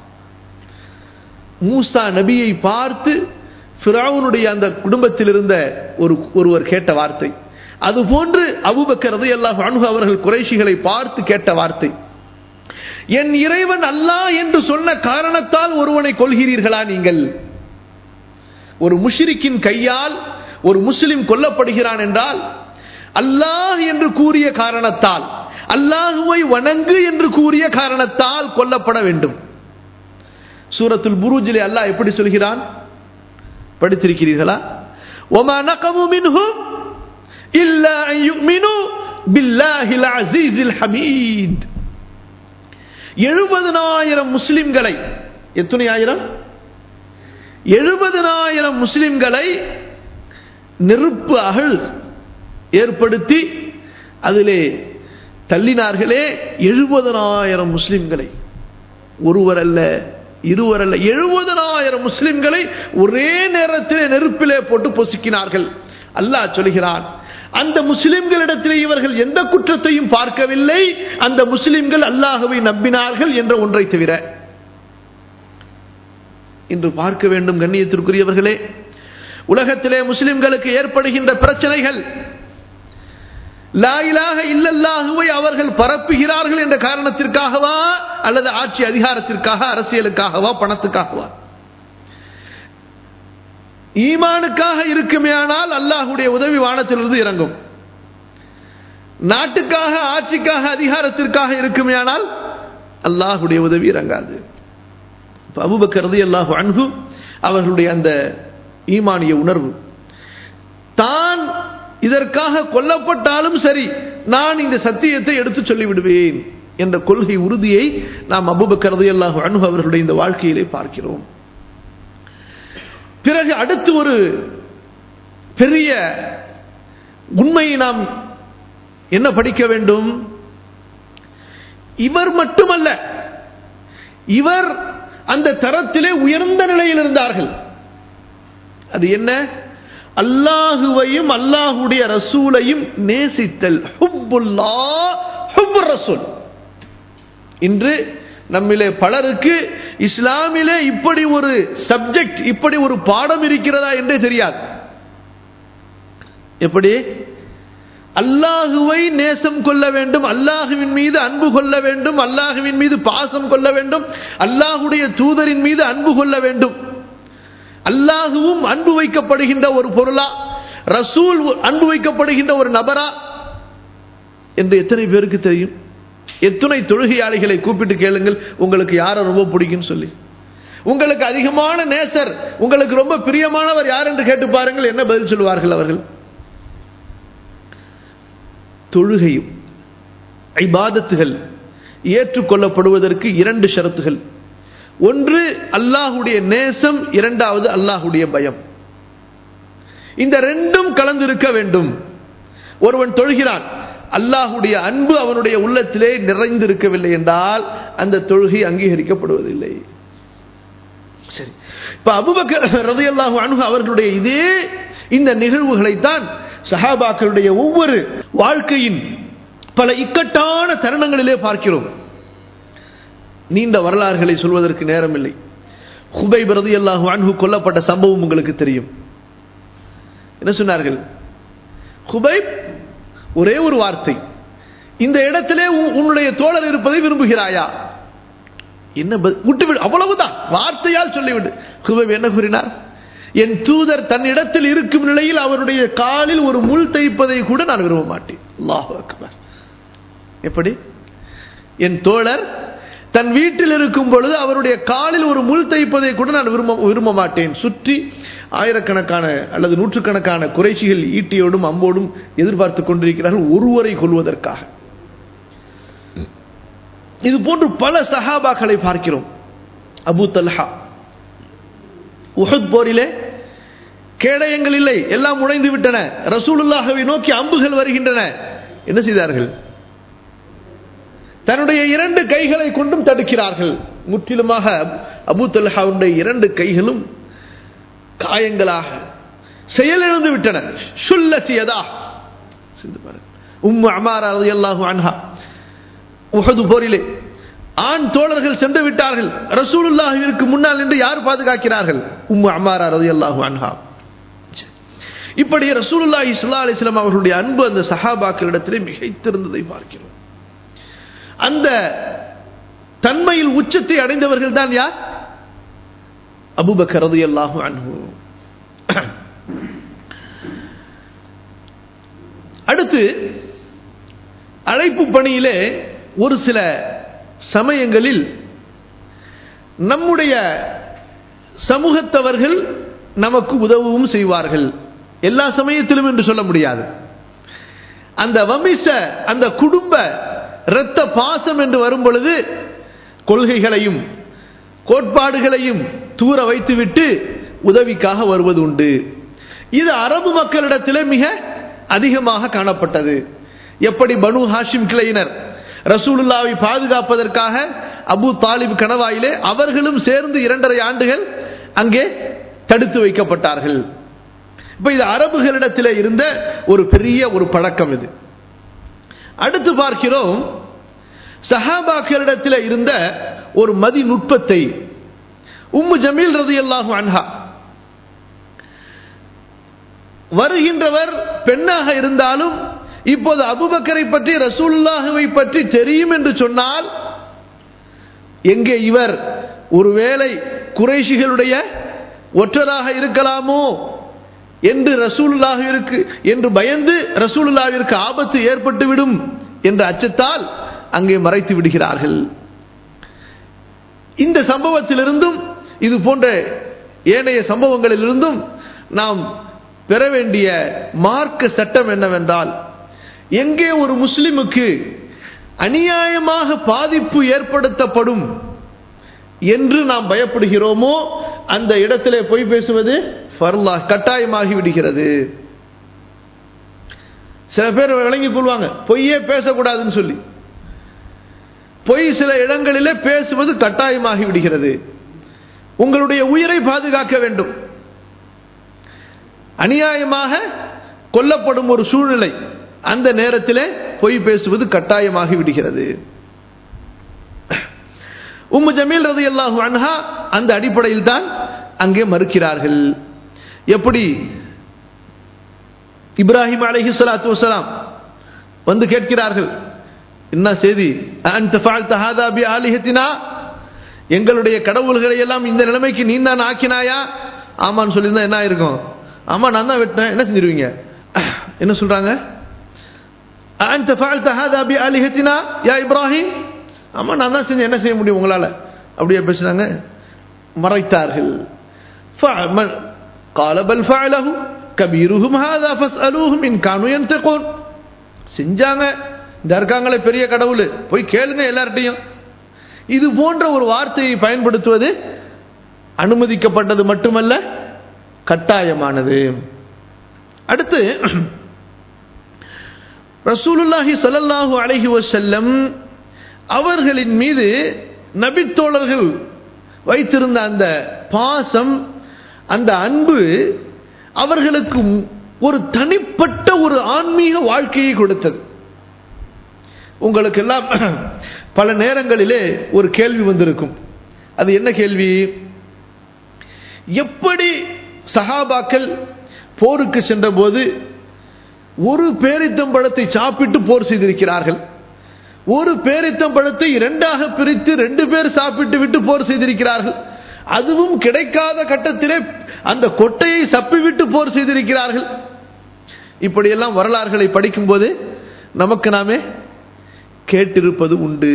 மூசா நபியை பார்த்து ஃபிரௌனுடைய அந்த குடும்பத்தில் இருந்த ஒரு ஒருவர் கேட்ட வார்த்தை அதுபோன்று அபுபக்கர் ரலியல்லாஹு அன்ஹு அவர்கள் குறைஷிகளை பார்த்து கேட்ட வார்த்தை என் இறைவன் அல்லாஹ் என்று சொன்ன காரணத்தால் ஒருவனை கொள்கிறீர்களா நீங்கள் ஒரு முஷ்ரிக்கின் கையால் ஒரு முஸ்லிம் கொல்லப்படுகிறான் என்றால் அல்லாஹ் என்று கூறிய காரணத்தால் அல்லாஹுவை வணங்கு என்று கூறிய காரணத்தால் கொல்லப்பட வேண்டும் சூரத்துல் புரூஜிலே அல்லாஹ் எப்படி சொல்கிறான் படித்திருக்கிறீர்களா ஒமா நகமு மின்ஹும் இல்லா அன் யுமினு பில்லாஹில் அஸீஸில் ஹமீத் எழுபதனாயிரம் முஸ்லிம்களை எத்தனை ஆயிரம் எழுபதனாயிரம் முஸ்லிம்களை நெருப்பு அகழ் ஏற்படுத்தி அதிலே தள்ளினார்களே எழுபதனாயிரம் முஸ்லிம்களை ஒருவர் அல்ல இருவர் அல்ல எழுபதனாயிரம் முஸ்லிம்களை ஒரே நேரத்திலே நெருப்பிலே போட்டு பொசுக்கினார்கள் அல்லாஹ் சொல்கிறான் அந்த முஸ்லிம்களிடத்தில் இவர்கள் எந்த குற்றத்தையும் பார்க்கவில்லை அந்த முஸ்லிம்கள் அல்லாஹுவை நம்பினார்கள் என்ற ஒன்றை தவிர இன்று பார்க்க வேண்டும் கண்ணியத்திற்குரியவர்களே உலகத்திலே முஸ்லிம்களுக்கு ஏற்படுகின்ற பிரச்சனைகள் லாயிலாக இல்லல்லாகுவை அவர்கள் பரப்புகிறார்கள் என்ற காரணத்திற்காகவா அல்லது ஆட்சி அதிகாரத்திற்காக அரசியலுக்காகவா பணத்துக்காகவா ஈமானுக்காக இருக்குமேயானால் அல்லாஹுடைய உதவி வானத்திலிருந்து இறங்கும் நாட்டுக்காக ஆட்சிக்காக அதிகாரத்திற்காக இருக்குமேயானால் அல்லாஹுடைய உதவி இறங்காது அபுபக்கரது அல்லாஹு அன்பு அவர்களுடைய அந்த ஈமானிய உணர்வு தான் இதற்காக கொல்லப்பட்டாலும் சரி நான் இந்த சத்தியத்தை எடுத்து சொல்லிவிடுவேன் என்ற கொள்கை உறுதியை நாம் அபுபக்கரது அல்லாஹு அன்பு அவர்களுடைய இந்த வாழ்க்கையிலே பார்க்கிறோம் பிறகு அடுத்து ஒரு பெரிய உண்மையை நாம் என்ன படிக்க வேண்டும் இவர் மட்டுமல்ல இவர் அந்த தரத்திலே உயர்ந்த நிலையில் இருந்தார்கள் அது என்ன அல்லாஹுவையும் அல்லாஹுடைய ரசூலையும் நேசித்தல் ஹுப்புல்லா ஹுப்பு ரசூல் இன்று நம்மிலே பலருக்கு இஸ்லாமிலே இப்படி ஒரு சப்ஜெக்ட் இப்படி ஒரு பாடம் இருக்கிறதா என்றே தெரியாது எப்படி அல்லாஹுவை நேசம் கொள்ள வேண்டும் அல்லாஹுவின் மீது அன்பு கொள்ள வேண்டும் அல்லாஹுவின் மீது பாசம் கொள்ள வேண்டும் அல்லாஹுடைய தூதரின் மீது அன்பு கொள்ள வேண்டும் அல்லாஹுவும் அன்பு வைக்கப்படுகின்ற ஒரு பொருளா ரசூல் அன்பு வைக்கப்படுகின்ற ஒரு நபரா என்று எத்தனை பேருக்கு தெரியும் எத்தனை தொழுகையாளிகளை கூப்பிட்டு கேளுங்கள் உங்களுக்கு யாரை ரொம்ப பிடிக்கும்னு சொல்லி உங்களுக்கு அதிகமான நேசர் உங்களுக்கு ரொம்ப பிரியமானவர் யார் என்று கேட்டு பாருங்கள் என்ன பதில் சொல்லுவார்கள் அவர்கள் தொழுகையும் ஐபாதத்துகள் ஏற்றுக்கொள்ளப்படுவதற்கு இரண்டு ஷரத்துகள் ஒன்று அல்லாஹுடைய நேசம் இரண்டாவது அல்லாஹுடைய பயம் இந்த ரெண்டும் கலந்திருக்க வேண்டும் ஒருவன் தொழுகிறான் அல்லாஹுடைய அன்பு அவனுடைய உள்ளத்திலே நிறைந்திருக்கவில்லை என்றால் அந்த தொழுகை அங்கீகரிக்கப்படுவதில்லை சரி இப்ப அபுபக்கர் ரதி அல்லாஹு அணுகு அவர்களுடைய இதே இந்த நிகழ்வுகளைத்தான் சஹாபாக்களுடைய ஒவ்வொரு வாழ்க்கையின் பல இக்கட்டான தருணங்களிலே பார்க்கிறோம் நீண்ட வரலாறுகளை சொல்வதற்கு நேரமில்லை ஹுபை பிரதி அல்லாஹு அன்ஹு கொல்லப்பட்ட சம்பவம் உங்களுக்கு தெரியும் என்ன சொன்னார்கள் ஹுபைப் ஒரே ஒரு வார்த்தை இந்த இடத்திலே உன்னுடைய தோழர் இருப்பதை விரும்புகிறாயா என்ன விட்டுவிடு அவ்வளவுதான் வார்த்தையால் சொல்லிவிடு ஹுபைப் என்ன கூறினார் என் தூதர் தன்னிடத்தில் இருக்கும் நிலையில் அவருடைய காலில் ஒரு முள் தைப்பதை கூட நான் விரும்ப மாட்டேன் அல்லாஹு அக்பர் எப்படி என் தோழர் தன் வீட்டில் இருக்கும் பொழுது அவருடைய காலில் ஒரு முள் தைப்பதை கூட நான் விரும்ப விரும்ப மாட்டேன் சுற்றி ஆயிரக்கணக்கான அல்லது நூற்றுக்கணக்கான குறைச்சிகள் ஈட்டியோடும் அம்போடும் எதிர்பார்த்து கொண்டிருக்கிறார்கள் ஒருவரை கொள்வதற்காக இது போன்று பல சஹாபாக்களை பார்க்கிறோம் அபு தல்ஹா உஹத் போரிலே கேடயங்கள் இல்லை எல்லாம் உடைந்து விட்டன ரசூலுல்லாஹவை நோக்கி அம்புகள் வருகின்றன என்ன செய்தார்கள் தன்னுடைய இரண்டு கைகளை கொண்டும் தடுக்கிறார்கள் முற்றிலுமாக அபு தல்ஹாவுடைய இரண்டு கைகளும் காயங்களாக செயலிழந்து விட்டன சுல்லசியதா உம்மு அமாரா ரலியல்லாஹு அன்ஹா உஹது போரிலே ஆண் தோழர்கள் சென்று விட்டார்கள் ரசூலுல்லாஹிற்கு முன்னால் நின்று யார் பாதுகாக்கிறார்கள் உம்மு அமாரா ரலியல்லாஹு அன்ஹா இப்படி ரசூலுல்லாஹி ஸல்லல்லாஹு அலைஹி வஸல்லம் அவர்களுடைய அன்பு அந்த சஹாபாக்களிடத்திலே மிகைத்திருந்ததை பார்க்கிறோம் அந்த தன்மையில் உச்சத்தை அடைந்தவர்கள் தான் யார் அபூபக்கர் ரலியல்லாஹு அன்ஹு அடுத்து அழைப்பு பணியிலே ஒரு சில சமயங்களில் நம்முடைய சமூகத்தவர்கள் நமக்கு உதவவும் செய்வார்கள் எல்லா சமயத்திலும் என்று சொல்ல முடியாது அந்த வமிச அந்த குடும்ப இரத்த பாசம் என்று வரும் பொழுது கொள்கைகளையும் கோட்பாடுகளையும் தூர வைத்துவிட்டு உதவிக்காக வருவது உண்டு இது அரபு மக்களிடத்திலே மிக அதிகமாக காணப்பட்டது எப்படி பனு ஹாஷிம் கிளையினர் ரசூலுல்லாவை பாதுகாப்பதற்காக அபு தாலிப் கணவாயிலே அவர்களும் சேர்ந்து இரண்டரை ஆண்டுகள் அங்கே தடுத்து வைக்கப்பட்டார்கள் இப்ப இது அரபுகளிடத்தில் இருந்த ஒரு பெரிய ஒரு பழக்கம் இது அடுத்து பார்க்கிறோம் சஹாபாக்களிடத்தில் இருந்த ஒரு மதிநுட்பத்தை உம்மு ஜமீல் ரதி அல்லாஹு அன்ஹா வருகின்றவர் பெண்ணாக இருந்தாலும் இப்போது அபுபக்கரை பற்றி ரசூலுல்லாஹுவை பற்றி தெரியும் என்று சொன்னால் எங்கே இவர் ஒருவேளை குறைஷிகளுடைய ஒற்றராக இருக்கலாமோ என்று ரசூலுல்லாஹிற்கு என்று பயந்து ரசூலுல்லாவிற்கு ஆபத்து ஏற்பட்டுவிடும் என்ற அச்சத்தால் அங்கே மறைத்து விடுகிறார்கள் இந்த சம்பவத்திலிருந்தும் இது போன்ற ஏனைய சம்பவங்களிலிருந்தும் நாம் பெற வேண்டிய மார்க்க சட்டம் என்னவென்றால் எங்கே ஒரு முஸ்லிமுக்கு அநியாயமாக பாதிப்பு ஏற்படுத்தப்படும் என்று நாம் பயப்படுகிறோமோ அந்த இடத்திலே பொய் பேசுவது ஃபர்லா கட்டாயமாகி விடுகிறது சில பேர் விளங்கிக் கொள்வாங்க பொய்யே பேசக்கூடாதுன்னு சொல்லி பொய் சில இடங்களிலே பேசுவது கட்டாயமாகி விடுகிறது உங்களுடைய உயிரை பாதுகாக்க வேண்டும் அநியாயமாக கொல்லப்படும் ஒரு சூழ்நிலை அந்த நேரத்திலே பொய் பேசுவது கட்டாயமாகி விடுகிறது உம்மு ஜமீல் ரதி அல்லாஹு அன்ஹா அந்த அடிப்படையில் தான் அங்கே மறுக்கிறார்கள் எப்படி இப்ராஹிம் அலஹி சலாத்து வசலாம் வந்து கேட்கிறார்கள் என்ன செய்தி அந்த ஃபால்த பி ஆலிஹத்தினா எங்களுடைய கடவுள்களை எல்லாம் இந்த நிலைமைக்கு நீ தான் ஆக்கினாயா ஆமான்னு சொல்லியிருந்தா என்ன இருக்கும் ஆமா நான் தான் வெட்டினேன் என்ன செஞ்சிருவீங்க என்ன சொல்றாங்க அந்த ஃபால்த ஹாதா பி ஆலிஹத்தினா யா இப்ராஹிம் ஆமா நான் தான் செஞ்சேன் என்ன செய்ய முடியும் உங்களால அப்படியே பேசுனாங்க மறைத்தார்கள் قال بل فعله كبيرهم هذا فاسألوهم إن كانوا ينتقون செஞ்சாங்க இந்த இருக்காங்களே பெரிய கடவுள் போய் கேளுங்க எல்லார்ட்டையும் இது போன்ற ஒரு வார்த்தையை பயன்படுத்துவது அனுமதிக்கப்பட்டது மட்டுமல்ல கட்டாயமானது அடுத்து ரசூலுல்லாஹி சல்லல்லாஹு அலைஹி வசல்லம் அவர்களின் மீது நபித்தோழர்கள் வைத்திருந்த அந்த பாசம் அந்த அன்பு அவர்களுக்கு ஒரு தனிப்பட்ட ஒரு ஆன்மீக வாழ்க்கையை கொடுத்தது உங்களுக்கு எல்லாம் பல நேரங்களிலே ஒரு கேள்வி வந்திருக்கும் அது என்ன கேள்வி எப்படி சஹாபாக்கள் போருக்கு சென்ற போது ஒரு பேரித்தம்பழத்தை சாப்பிட்டு போர் செய்திருக்கிறார்கள் ஒரு பேரித்தம்பழத்தை இரண்டாக பிரித்து ரெண்டு பேர் சாப்பிட்டு விட்டு போர் செய்திருக்கிறார்கள் அதுவும் கிடைக்காத கட்டத்திலே அந்த கொட்டையை சப்பிவிட்டு போர் செய்திருக்கிறார்கள் இப்படியெல்லாம் வரலாறுகளை படிக்கும்போது நமக்கு நாமே கேட்டிருப்பது உண்டு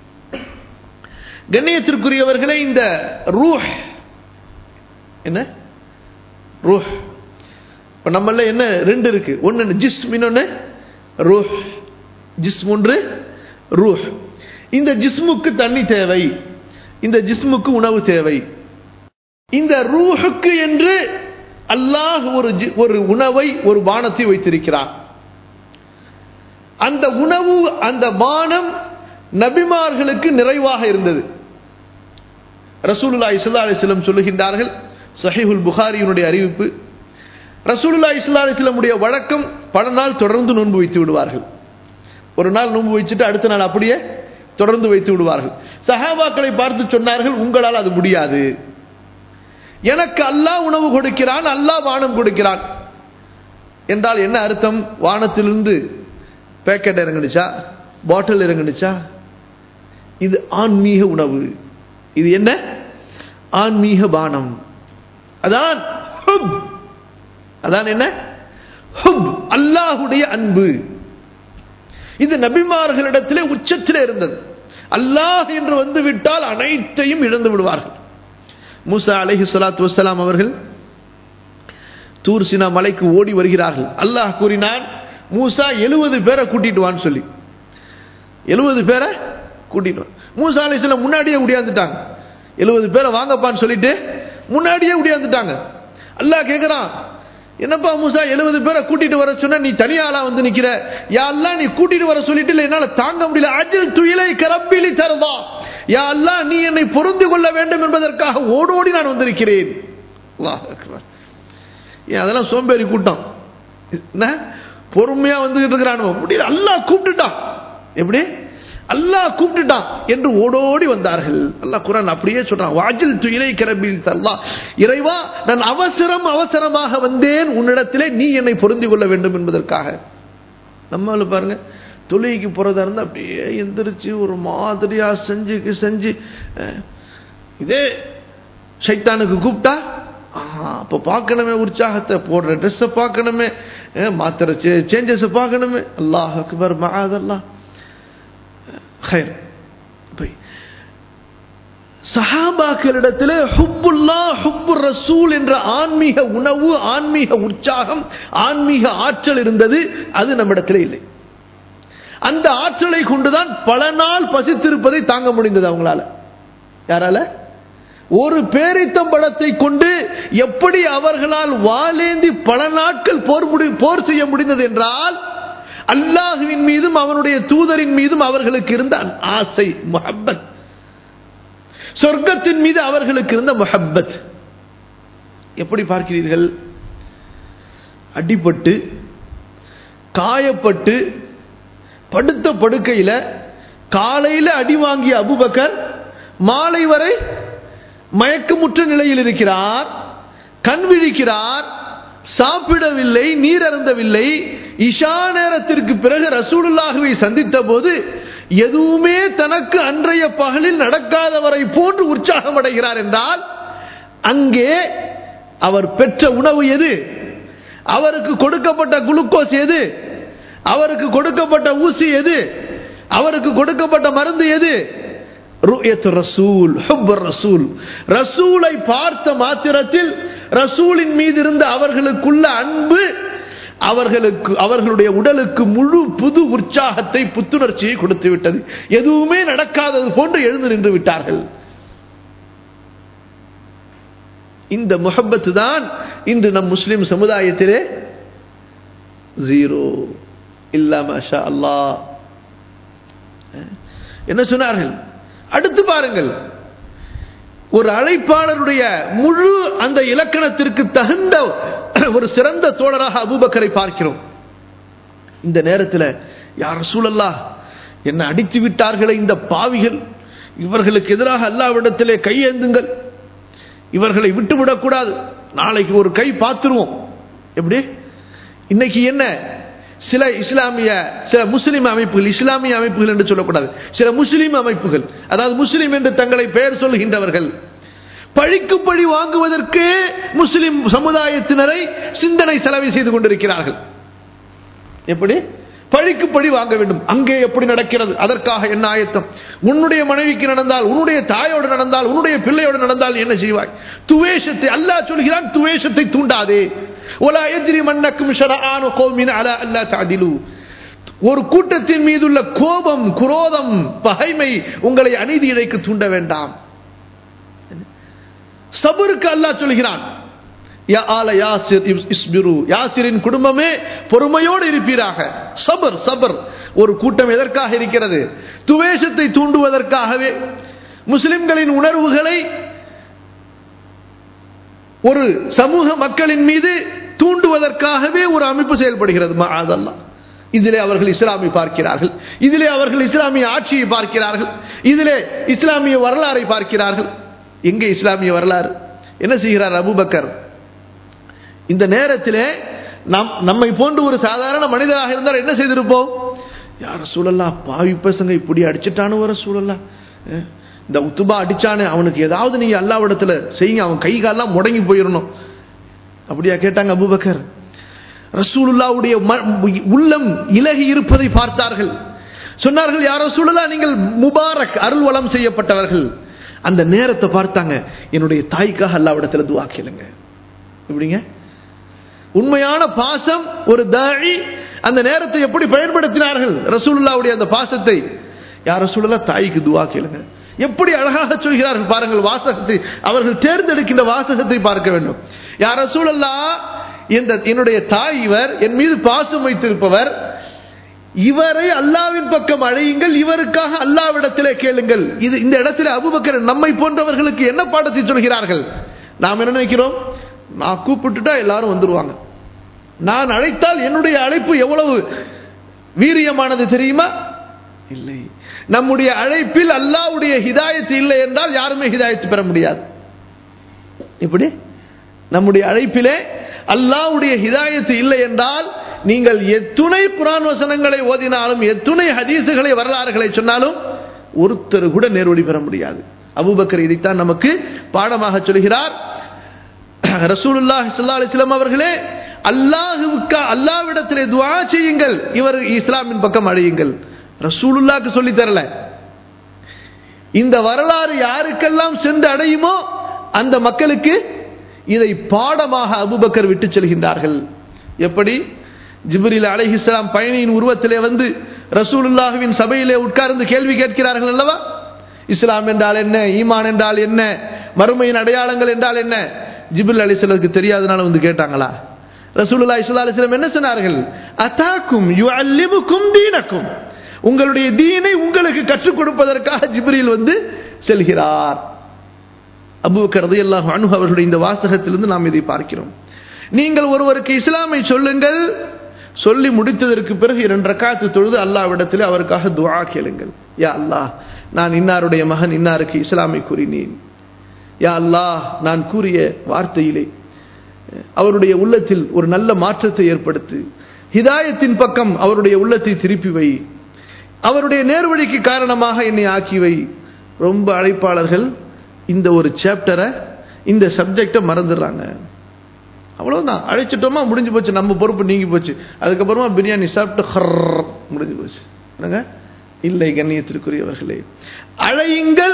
கண்ணியத்திற்குரியவர்களே இந்த ரூஹ் என்ன ரூஹ் இப்ப நம்மள என்ன ரெண்டு இருக்கு ஒன்னு ஜிஸ்ம் இன்னொன்னு ரூஹ் ஜிஸ்ம் ஒன்று ரூஹ் இந்த ஜிஸ்முக்கு தண்ணி தேவை இந்த ஜிஸ்முக்கு உணவு தேவை இந்த ரூஹுக்கு என்று அல்லாஹ் ஒரு ஜி- ஒரு உணவை ஒரு பானத்தை வைத்திருக்கிறார் அந்த உணவு அந்த பானம் நபிமார்களுக்கு நிறைவாக இருந்தது ரசூலுல்லாஹி ஸல்லல்லாஹு அலைஹி வஸல்லம் சொல்லுகின்றார்கள் சஹீஹுல் புகாரியினுடைய அறிவிப்பு ரசூலுல்லாஹி ஸல்லல்லாஹு அலைஹி வஸல்லமுடைய வழக்கம் பல நாள் தொடர்ந்து நோன்பு வைத்து விடுவார்கள் ஒரு நாள் நோன்பு வச்சுட்டு அடுத்த நாள் அப்படியே தொடர்ந்து வைத்து விடுவார்கள் சஹாபாக்களை பார்த்து சொன்னார்கள் உங்களால் அது முடியாது எனக்கு அல்லாஹ் உணவு கொடுக்கிறான் அல்லாஹ் வானம் கொடுக்கிறான் என்றால் என்ன அர்த்தம் வானத்திலிருந்து பேக்கெட் இறங்குனுச்சா பாட்டில் இறங்குனுச்சா இது ஆன்மீக உணவு இது என்ன ஆன்மீக பானம் அதான் ஹுப் அதான் என்ன ஹுப் அல்லாஹுடைய அன்பு இது நபிமார்களிடத்திலே உச்சத்திலே இருந்தது அல்லாஹ் என்று வந்து விட்டால் அனைத்தையும் இழந்து விடுவார்கள் மூசா அலைஹி ஸலாத்து வஸ்ஸலாம் அவர்கள் தூர் சினா மலைக்கு ஓடி வருகிறார்கள் அல்லாஹ் கூறினான் மூசா எழுபது பேரை கூட்டிட்டு வான்னு சொல்லி எழுபது பேரை கூட்டிட்டு வா மூசா அலைஹிஸ்ஸலாம் முன்னாடியே உடையாந்துட்டாங்க எழுபது பேரை வாங்கப்பான்னு சொல்லிட்டு முன்னாடியே உடையாந்துட்டாங்க அல்லாஹ் கேட்குறான் என்னப்பா மூசா எழுபது பேரை கூட்டிட்டு வர சொன்ன நீ தனியாளா வந்து நிக்கிற யா அல்லாஹ் நீ கூட்டிட்டு வர சொல்லிட்டு இல்ல என்னால தாங்க முடியல அஜில் துயிலை கரப்பிலி தருவா யா அல்லாஹ் நீ என்னை பொருந்து கொள்ள வேண்டும் என்பதற்காக ஓடோடி நான் வந்திருக்கிறேன் அல்லாஹ் அக்பர் ஏன் அதெல்லாம் சோம்பேறி கூட்டம் என்ன பொறுமையா வந்துகிட்டு இருக்கிறானுவோ முடியல அல்லாஹ் கூப்பிட்டுட்டான் எப்படி அல்லாஹ் கூப்பிட்டுட்டான் என்று ஓடோடி வந்தார்கள் அல்லாஹ் குரான் அப்படியே சொல்றான் வாஜில் துயிலை கரபில் தல்லா இறைவா நான் அவசரம் அவசரமாக வந்தேன் உன்னிடத்திலே நீ என்னை பொருந்தி கொள்ள வேண்டும் என்பதற்காக நம்மள பாருங்க தொழுகைக்கு போறதா இருந்தா அப்படியே எந்திரிச்சு ஒரு மாதிரியா செஞ்சு செஞ்சு அஹ், இதே சைத்தானுக்கு கூப்பிட்டா ஆஹா, அப்ப பார்க்கணுமே உற்சாகத்தை போடுற ட்ரெஸ்ஸை பார்க்கணுமே அஹ், மாத்திர சேஞ்சஸை பார்க்கணுமே அல்லாஹ் அக்பர் மகாதல்லா ஹைர் போய் சஹாபாக்களிடத்திலே ஹுப்புல்லா ஹுப்பு ரசூல் என்ற ஆன்மீக உணவு ஆன்மீக உற்சாகம் ஆன்மீக ஆற்றல் இருந்தது அது நம்மிடத்திலே இல்லை அந்த ஆற்றலை கொண்டுதான் பல நாள் பசித்திருப்பதை தாங்க முடிந்தது அவங்களால யாரால ஒரு பேரித்தம்பழத்தை கொண்டு எப்படி அவர்களால் வாலேந்தி பல நாட்கள் போர் முடி போர் செய்ய முடிந்தது என்றால் அல்லாஹுவின் மீதும் அவனுடைய தூதரின் மீதும் அவர்களுக்கு இருந்த ஆசை முஹப்பத் சொர்க்கத்தின் மீது அவர்களுக்கு இருந்த முஹப்பத் எப்படி பார்க்கிறீர்கள் அடிபட்டு காயப்பட்டு படுத்த படுக்கையில காலையில அடி வாங்கிய அபுபக்கர் மாலை வரை மயக்கமுற்ற நிலையில் இருக்கிறார் கண் விழிக்கிறார் சாப்பிடவில்லை நீர் அருந்தவில்லை இஷா நேரத்திற்கு பிறகு ரசூலுல்லாஹுவை சந்தித்த போது எதுவுமே தனக்கு அன்றைய பகலில் நடக்காதவரை போன்று உற்சாகம் அடைகிறார் என்றால் அங்கே அவர் பெற்ற உணவு எது அவருக்கு கொடுக்கப்பட்ட குளுக்கோஸ் எது அவருக்கு கொடுக்கப்பட்ட ஊசி எது அவருக்கு கொடுக்கப்பட்ட மருந்து எது ருயத்து ரசூல் ஹுப்பர் ரசூல் ரசூலை பார்த்த மாத்திரத்தில் ரசூலின் மீது இருந்த அவர்களுக்குள்ள அன்பு அவர்களுக்கு அவர்களுடைய உடலுக்கு முழு புது உற்சாகத்தை புத்துணர்ச்சியை கொடுத்து விட்டது எதுவுமே நடக்காதது போன்று எழுந்து நின்று விட்டார்கள் இந்த முகப்பத்து தான் இன்று நம் முஸ்லிம் சமுதாயத்திலே ஜீரோ இல்லாம அல்லாஹ் என்ன சொன்னார்கள் அடுத்து பாருங்கள் ஒரு அழைப்பாளருடைய முழு அந்த இலக்கணத்திற்கு தகுந்த ஒரு சிறந்த தோழராக அபூபக்கரை பார்க்கிறோம் இந்த நேரத்தில் யார் சூழல்லா என்ன அடித்து விட்டார்களே இந்த பாவிகள் இவர்களுக்கு எதிராக அல்லாவிடத்திலே கையேந்துங்கள் இவர்களை விட்டுவிடக்கூடாது நாளைக்கு ஒரு கை பார்த்துருவோம் எப்படி இன்னைக்கு என்ன சில இஸ்லாமிய சில முஸ்லிம் அமைப்புகள் இஸ்லாமிய அமைப்புகள் என்று சொல்லக்கூடாது சில முஸ்லிம் அமைப்புகள் அதாவது முஸ்லிம் என்று தங்களை பெயர் சொல்கின்றவர்கள் பழிக்கு பழி வாங்குவதற்கு முஸ்லிம் சமுதாயத்தினரை சிந்தனை செலவு செய்து கொண்டிருக்கிறார்கள் எப்படி பழிக்கு பழி வாங்க வேண்டும் அங்கே எப்படி நடக்கிறது அதற்காக என்ன ஆயத்தம் உன்னுடைய மனைவிக்கு நடந்தால் உன்னுடைய தாயோடு நடந்தால் உன்னுடைய பிள்ளையோடு நடந்தால் என்ன செய்வாய் துவேஷத்தை அல்லாஹ் சொல்கிறான் துவேஷத்தை தூண்டாதே ஒலா எஜ்ரி மன்னக்கும் ஷரஆனு கௌமின் அலா அல்லா தஅதிலு ஒரு கூட்டத்தின் மீதுள்ள கோபம் குரோதம் பகைமை உங்களை அநீதி இழைக்க தூண்ட வேண்டாம் சபருக்கு அல்லாஹ் சொல்கிறான் யா ஆல யாசிர் இஸ்பிரு யாசிரின் குடும்பமே பொறுமையோடு இருப்பீராக சபர் சபர் ஒரு கூட்டம் எதற்காக இருக்கிறது துவேஷத்தை தூண்டுவதற்காகவே முஸ்லிம்களின் உணர்வுகளை ஒரு சமூக மக்களின் மீது தூண்டுவதற்காகவே ஒரு அமைப்பு செயல்படுகிறது அதெல்லாம் இதிலே அவர்கள் இஸ்லாமை பார்க்கிறார்கள் இதிலே அவர்கள் இஸ்லாமிய ஆட்சியை பார்க்கிறார்கள் இதிலே இஸ்லாமிய வரலாறை பார்க்கிறார்கள் எங்கே இஸ்லாமிய வரலாறு என்ன செய்கிறார் அபுபக்கர் இந்த நேரத்திலே நம் நம்மை போன்று ஒரு சாதாரண மனிதராக இருந்தால் என்ன செய்திருப்போம் யார சூழல்லா பாவி பசங்க இப்படி அடிச்சிட்டானு வர சூழல்லா இந்த உத்துபா அடிச்சானே அவனுக்கு ஏதாவது நீங்க அல்லாவிடத்துல செய்யுங்க அவன் கை காலெல்லாம் முடங்கி போயிடணும் அப்படியா கேட்டாங்க அபுபக்கர் ரசூலுல்லாவுடைய உள்ளம் இலகி இருப்பதை பார்த்தார்கள் சொன்னார்கள் யாரோ சூழலா நீங்கள் முபாரக் அருள் வளம் செய்யப்பட்டவர்கள் அந்த நேரத்தை பார்த்தாங்க என்னுடைய தாய்க்காக அல்லாவிடத்துல துவா கேளுங்க எப்படிங்க உண்மையான பாசம் ஒரு தாழி அந்த நேரத்தை எப்படி பயன்படுத்தினார்கள் ரசூலுல்லாவுடைய அந்த பாசத்தை யார் ரசூலுல்லா தாய்க்கு துவா கேளுங்க எப்படி அழகாக சொல்கிறார்கள் பாருங்கள் வாசகத்தை அவர்கள் தேர்ந்தெடுக்கின்ற வாசகத்தை பார்க்க வேண்டும் யார் ரசூலல்லா இந்த என்னுடைய தாய் இவர் என் மீது பாசம் வைத்திருப்பவர் இவரை அல்லாவின் பக்கம் அழையுங்கள் இவருக்காக அல்லாவிடத்திலே கேளுங்கள் இது இந்த இடத்துல அபுபக்கர் நம்மை போன்றவர்களுக்கு என்ன பாடத்தை சொல்கிறார்கள் நாம் என்ன நினைக்கிறோம் நான் கூப்பிட்டுட்டா எல்லாரும் வந்துருவாங்க நான் அழைத்தால் என்னுடைய அழைப்பு எவ்வளவு வீரியமானது தெரியுமா இல்லை நம்முடைய அழைப்பில் அல்லாவுடைய ஹிதாயத்து இல்லை என்றால் யாருமே ஹிதாயத்து பெற முடியாது இப்படி நம்முடைய அழைப்பிலே அல்லாவுடைய ஹிதாயத்து இல்லை என்றால் நீங்கள் எத்துணை குரான் வசனங்களை ஓதினாலும் எத்துணை ஹதீசுகளை வரலாறுகளை சொன்னாலும் ஒருத்தர் கூட நேர்வழி பெற முடியாது அபுபக்கர் இதைத்தான் நமக்கு பாடமாக சொல்கிறார் ரசூலுல்லாஹ் ஸல்லல்லாஹு அலைஹி வஸல்லம் அவர்களே அல்லாஹுவுக்கு அல்லாவிடத்திலே துஆ செய்யுங்கள் இவர் இஸ்லாமின் பக்கம் அழையுங்கள் ரசூலுல்லாஹ்க்கு சொல்லி தரல இந்த வரலாறு யாருக்கெல்லாம் சென்று அடையுமோ அந்த மக்களுக்கு இதை பாடமாக அபுபக்கர் விட்டு செல்கின்றார்கள் எப்படி ஜிப்ரில் அலைஹிஸ்லாம் பயணியின் உருவத்திலே வந்து ரசூலுல்லாஹுவின் சபையிலே உட்கார்ந்து கேள்வி கேட்கிறார்கள் அல்லவா இஸ்லாம் என்றால் என்ன ஈமான் என்றால் என்ன மறுமையின் அடையாளங்கள் என்றால் என்ன ஜிபில் அலிஸ்லருக்கு தெரியாதனால வந்து கேட்டாங்களா ரசூலுல்லா இஸ்லா அலிஸ்லாம் என்ன சொன்னார்கள் அத்தாக்கும் யு அல்லிமுக்கும் தீனக்கும் உங்களுடைய தீனை உங்களுக்கு கற்றுக் கொடுப்பதற்காக ஜிப்ரில் வந்து செல்கிறார் அபு கரது அல்லாஹ் அனு அவர்களுடைய இந்த வாசகத்திலிருந்து நாம் இதை பார்க்கிறோம் நீங்கள் ஒருவருக்கு இஸ்லாமை சொல்லுங்கள் சொல்லி முடித்ததற்கு பிறகு இரண்டு ரக்காத்து தொழுது அல்லாவிடத்தில் அவருக்காக துவா கேளுங்கள் யா அல்லாஹ் நான் இன்னாருடைய மகன் இன்னாருக்கு இஸ்லாமை கூறினேன் யா அல்லாஹ் நான் கூறிய வார்த்தையிலே அவருடைய உள்ளத்தில் ஒரு நல்ல மாற்றத்தை ஏற்படுத்து ஹிதாயத்தின் பக்கம் அவருடைய உள்ளத்தை திருப்பி வை அவருடைய நேர்வழிக்கு காரணமாக என்னை ஆக்கி வை ரொம்ப அழைப்பாளர்கள் இந்த ஒரு சாப்டரை இந்த சப்ஜெக்டை மறந்துடுறாங்க அவ்வளவுதான் அழைச்சிட்டோமா முடிஞ்சு போச்சு நம்ம பொறுப்பு நீங்கி போச்சு அதுக்கப்புறமா பிரியாணி சாப்பிட்டு ஹர் முடிஞ்சு போச்சு என்னங்க இல்லை கண்ணியத்திற்குரியவர்களே அழையுங்கள்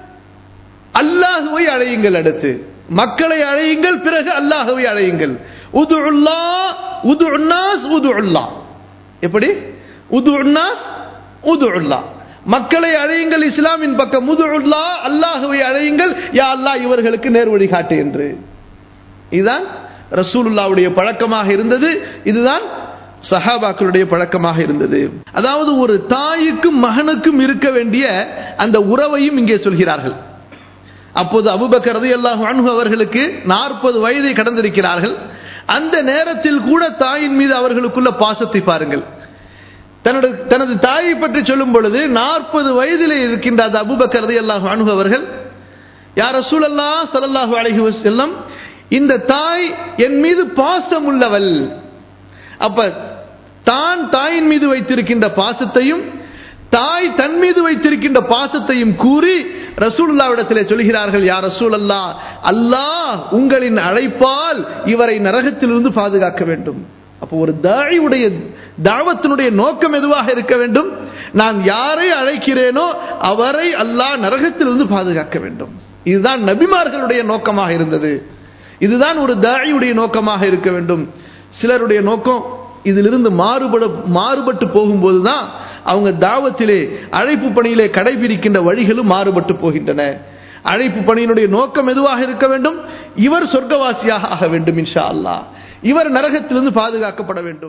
அல்லாஹுவை அழையுங்கள் அடுத்து மக்களை அழையுங்கள் பிறகு அல்லாஹுவை அழையுங்கள் உது உல்லா உது உன்னாஸ் உது உல்லா எப்படி உது உன்னாஸ் உது உல்லா மக்களை அழையுங்கள் இஸ்லாமின் பக்கம் உது உல்லா அல்லாஹுவை அழையுங்கள் யா அல்லாஹ் இவர்களுக்கு நேர் வழி காட்டு என்று இதுதான் ரசூலுல்லாவுடைய பழக்கமாக இருந்தது இதுதான் சஹாபாக்களுடைய பழக்கமாக இருந்தது அதாவது ஒரு தாய்க்கும் மகனுக்கும் இருக்க வேண்டிய அந்த உறவையும் இங்கே சொல்கிறார்கள் அப்போது அபுபக்கர் ரதி அல்லாஹு அன்ஹு அவர்களுக்கு நாற்பது வயதை கடந்திருக்கிறார்கள் அந்த நேரத்தில் கூட தாயின் மீது அவர்களுக்குள்ள பாசத்தை பாருங்கள் தன்னோட தனது தாயை பற்றி சொல்லும் பொழுது நாற்பது வயதிலே இருக்கின்ற அந்த அபுபக்கர் ரதி அல்லாஹு அன்ஹு அவர்கள் யார் ரசூலல்லா சல்லல்லாஹு அலைஹி வஸல்லம் இந்த தாய் என் மீது பாசம் உள்ளவள் அப்ப தான் தாயின் மீது வைத்திருக்கின்ற பாசத்தையும் தாய் தன் மீது வைத்திருக்கின்ற பாசத்தையும் கூறி ரசூலுல்லாவிடத்திலே சொல்கிறார்கள் யார் ரசூல் அல்லா அல்லாஹ் உங்களின் அழைப்பால் இவரை நரகத்திலிருந்து பாதுகாக்க வேண்டும் அப்போ ஒரு தாழியுடைய தாவத்தினுடைய நோக்கம் எதுவாக இருக்க வேண்டும் நான் யாரை அழைக்கிறேனோ அவரை அல்லாஹ் நரகத்திலிருந்து பாதுகாக்க வேண்டும் இதுதான் நபிமார்களுடைய நோக்கமாக இருந்தது இதுதான் ஒரு தாழியுடைய நோக்கமாக இருக்க வேண்டும் சிலருடைய நோக்கம் இதிலிருந்து மாறுபட மாறுபட்டு போகும்போது தான் அவங்க தாவத்திலே அழைப்பு பணியிலே கடைபிடிக்கின்ற வழிகளும் மாறுபட்டு போகின்றன அழைப்பு பணியினுடைய நோக்கம் எதுவாக இருக்க வேண்டும் இவர் சொர்க்கவாசியாக ஆக வேண்டும் இன்ஷா அல்லாஹ் இவர் நரகத்திலிருந்து பாதுகாக்கப்பட வேண்டும்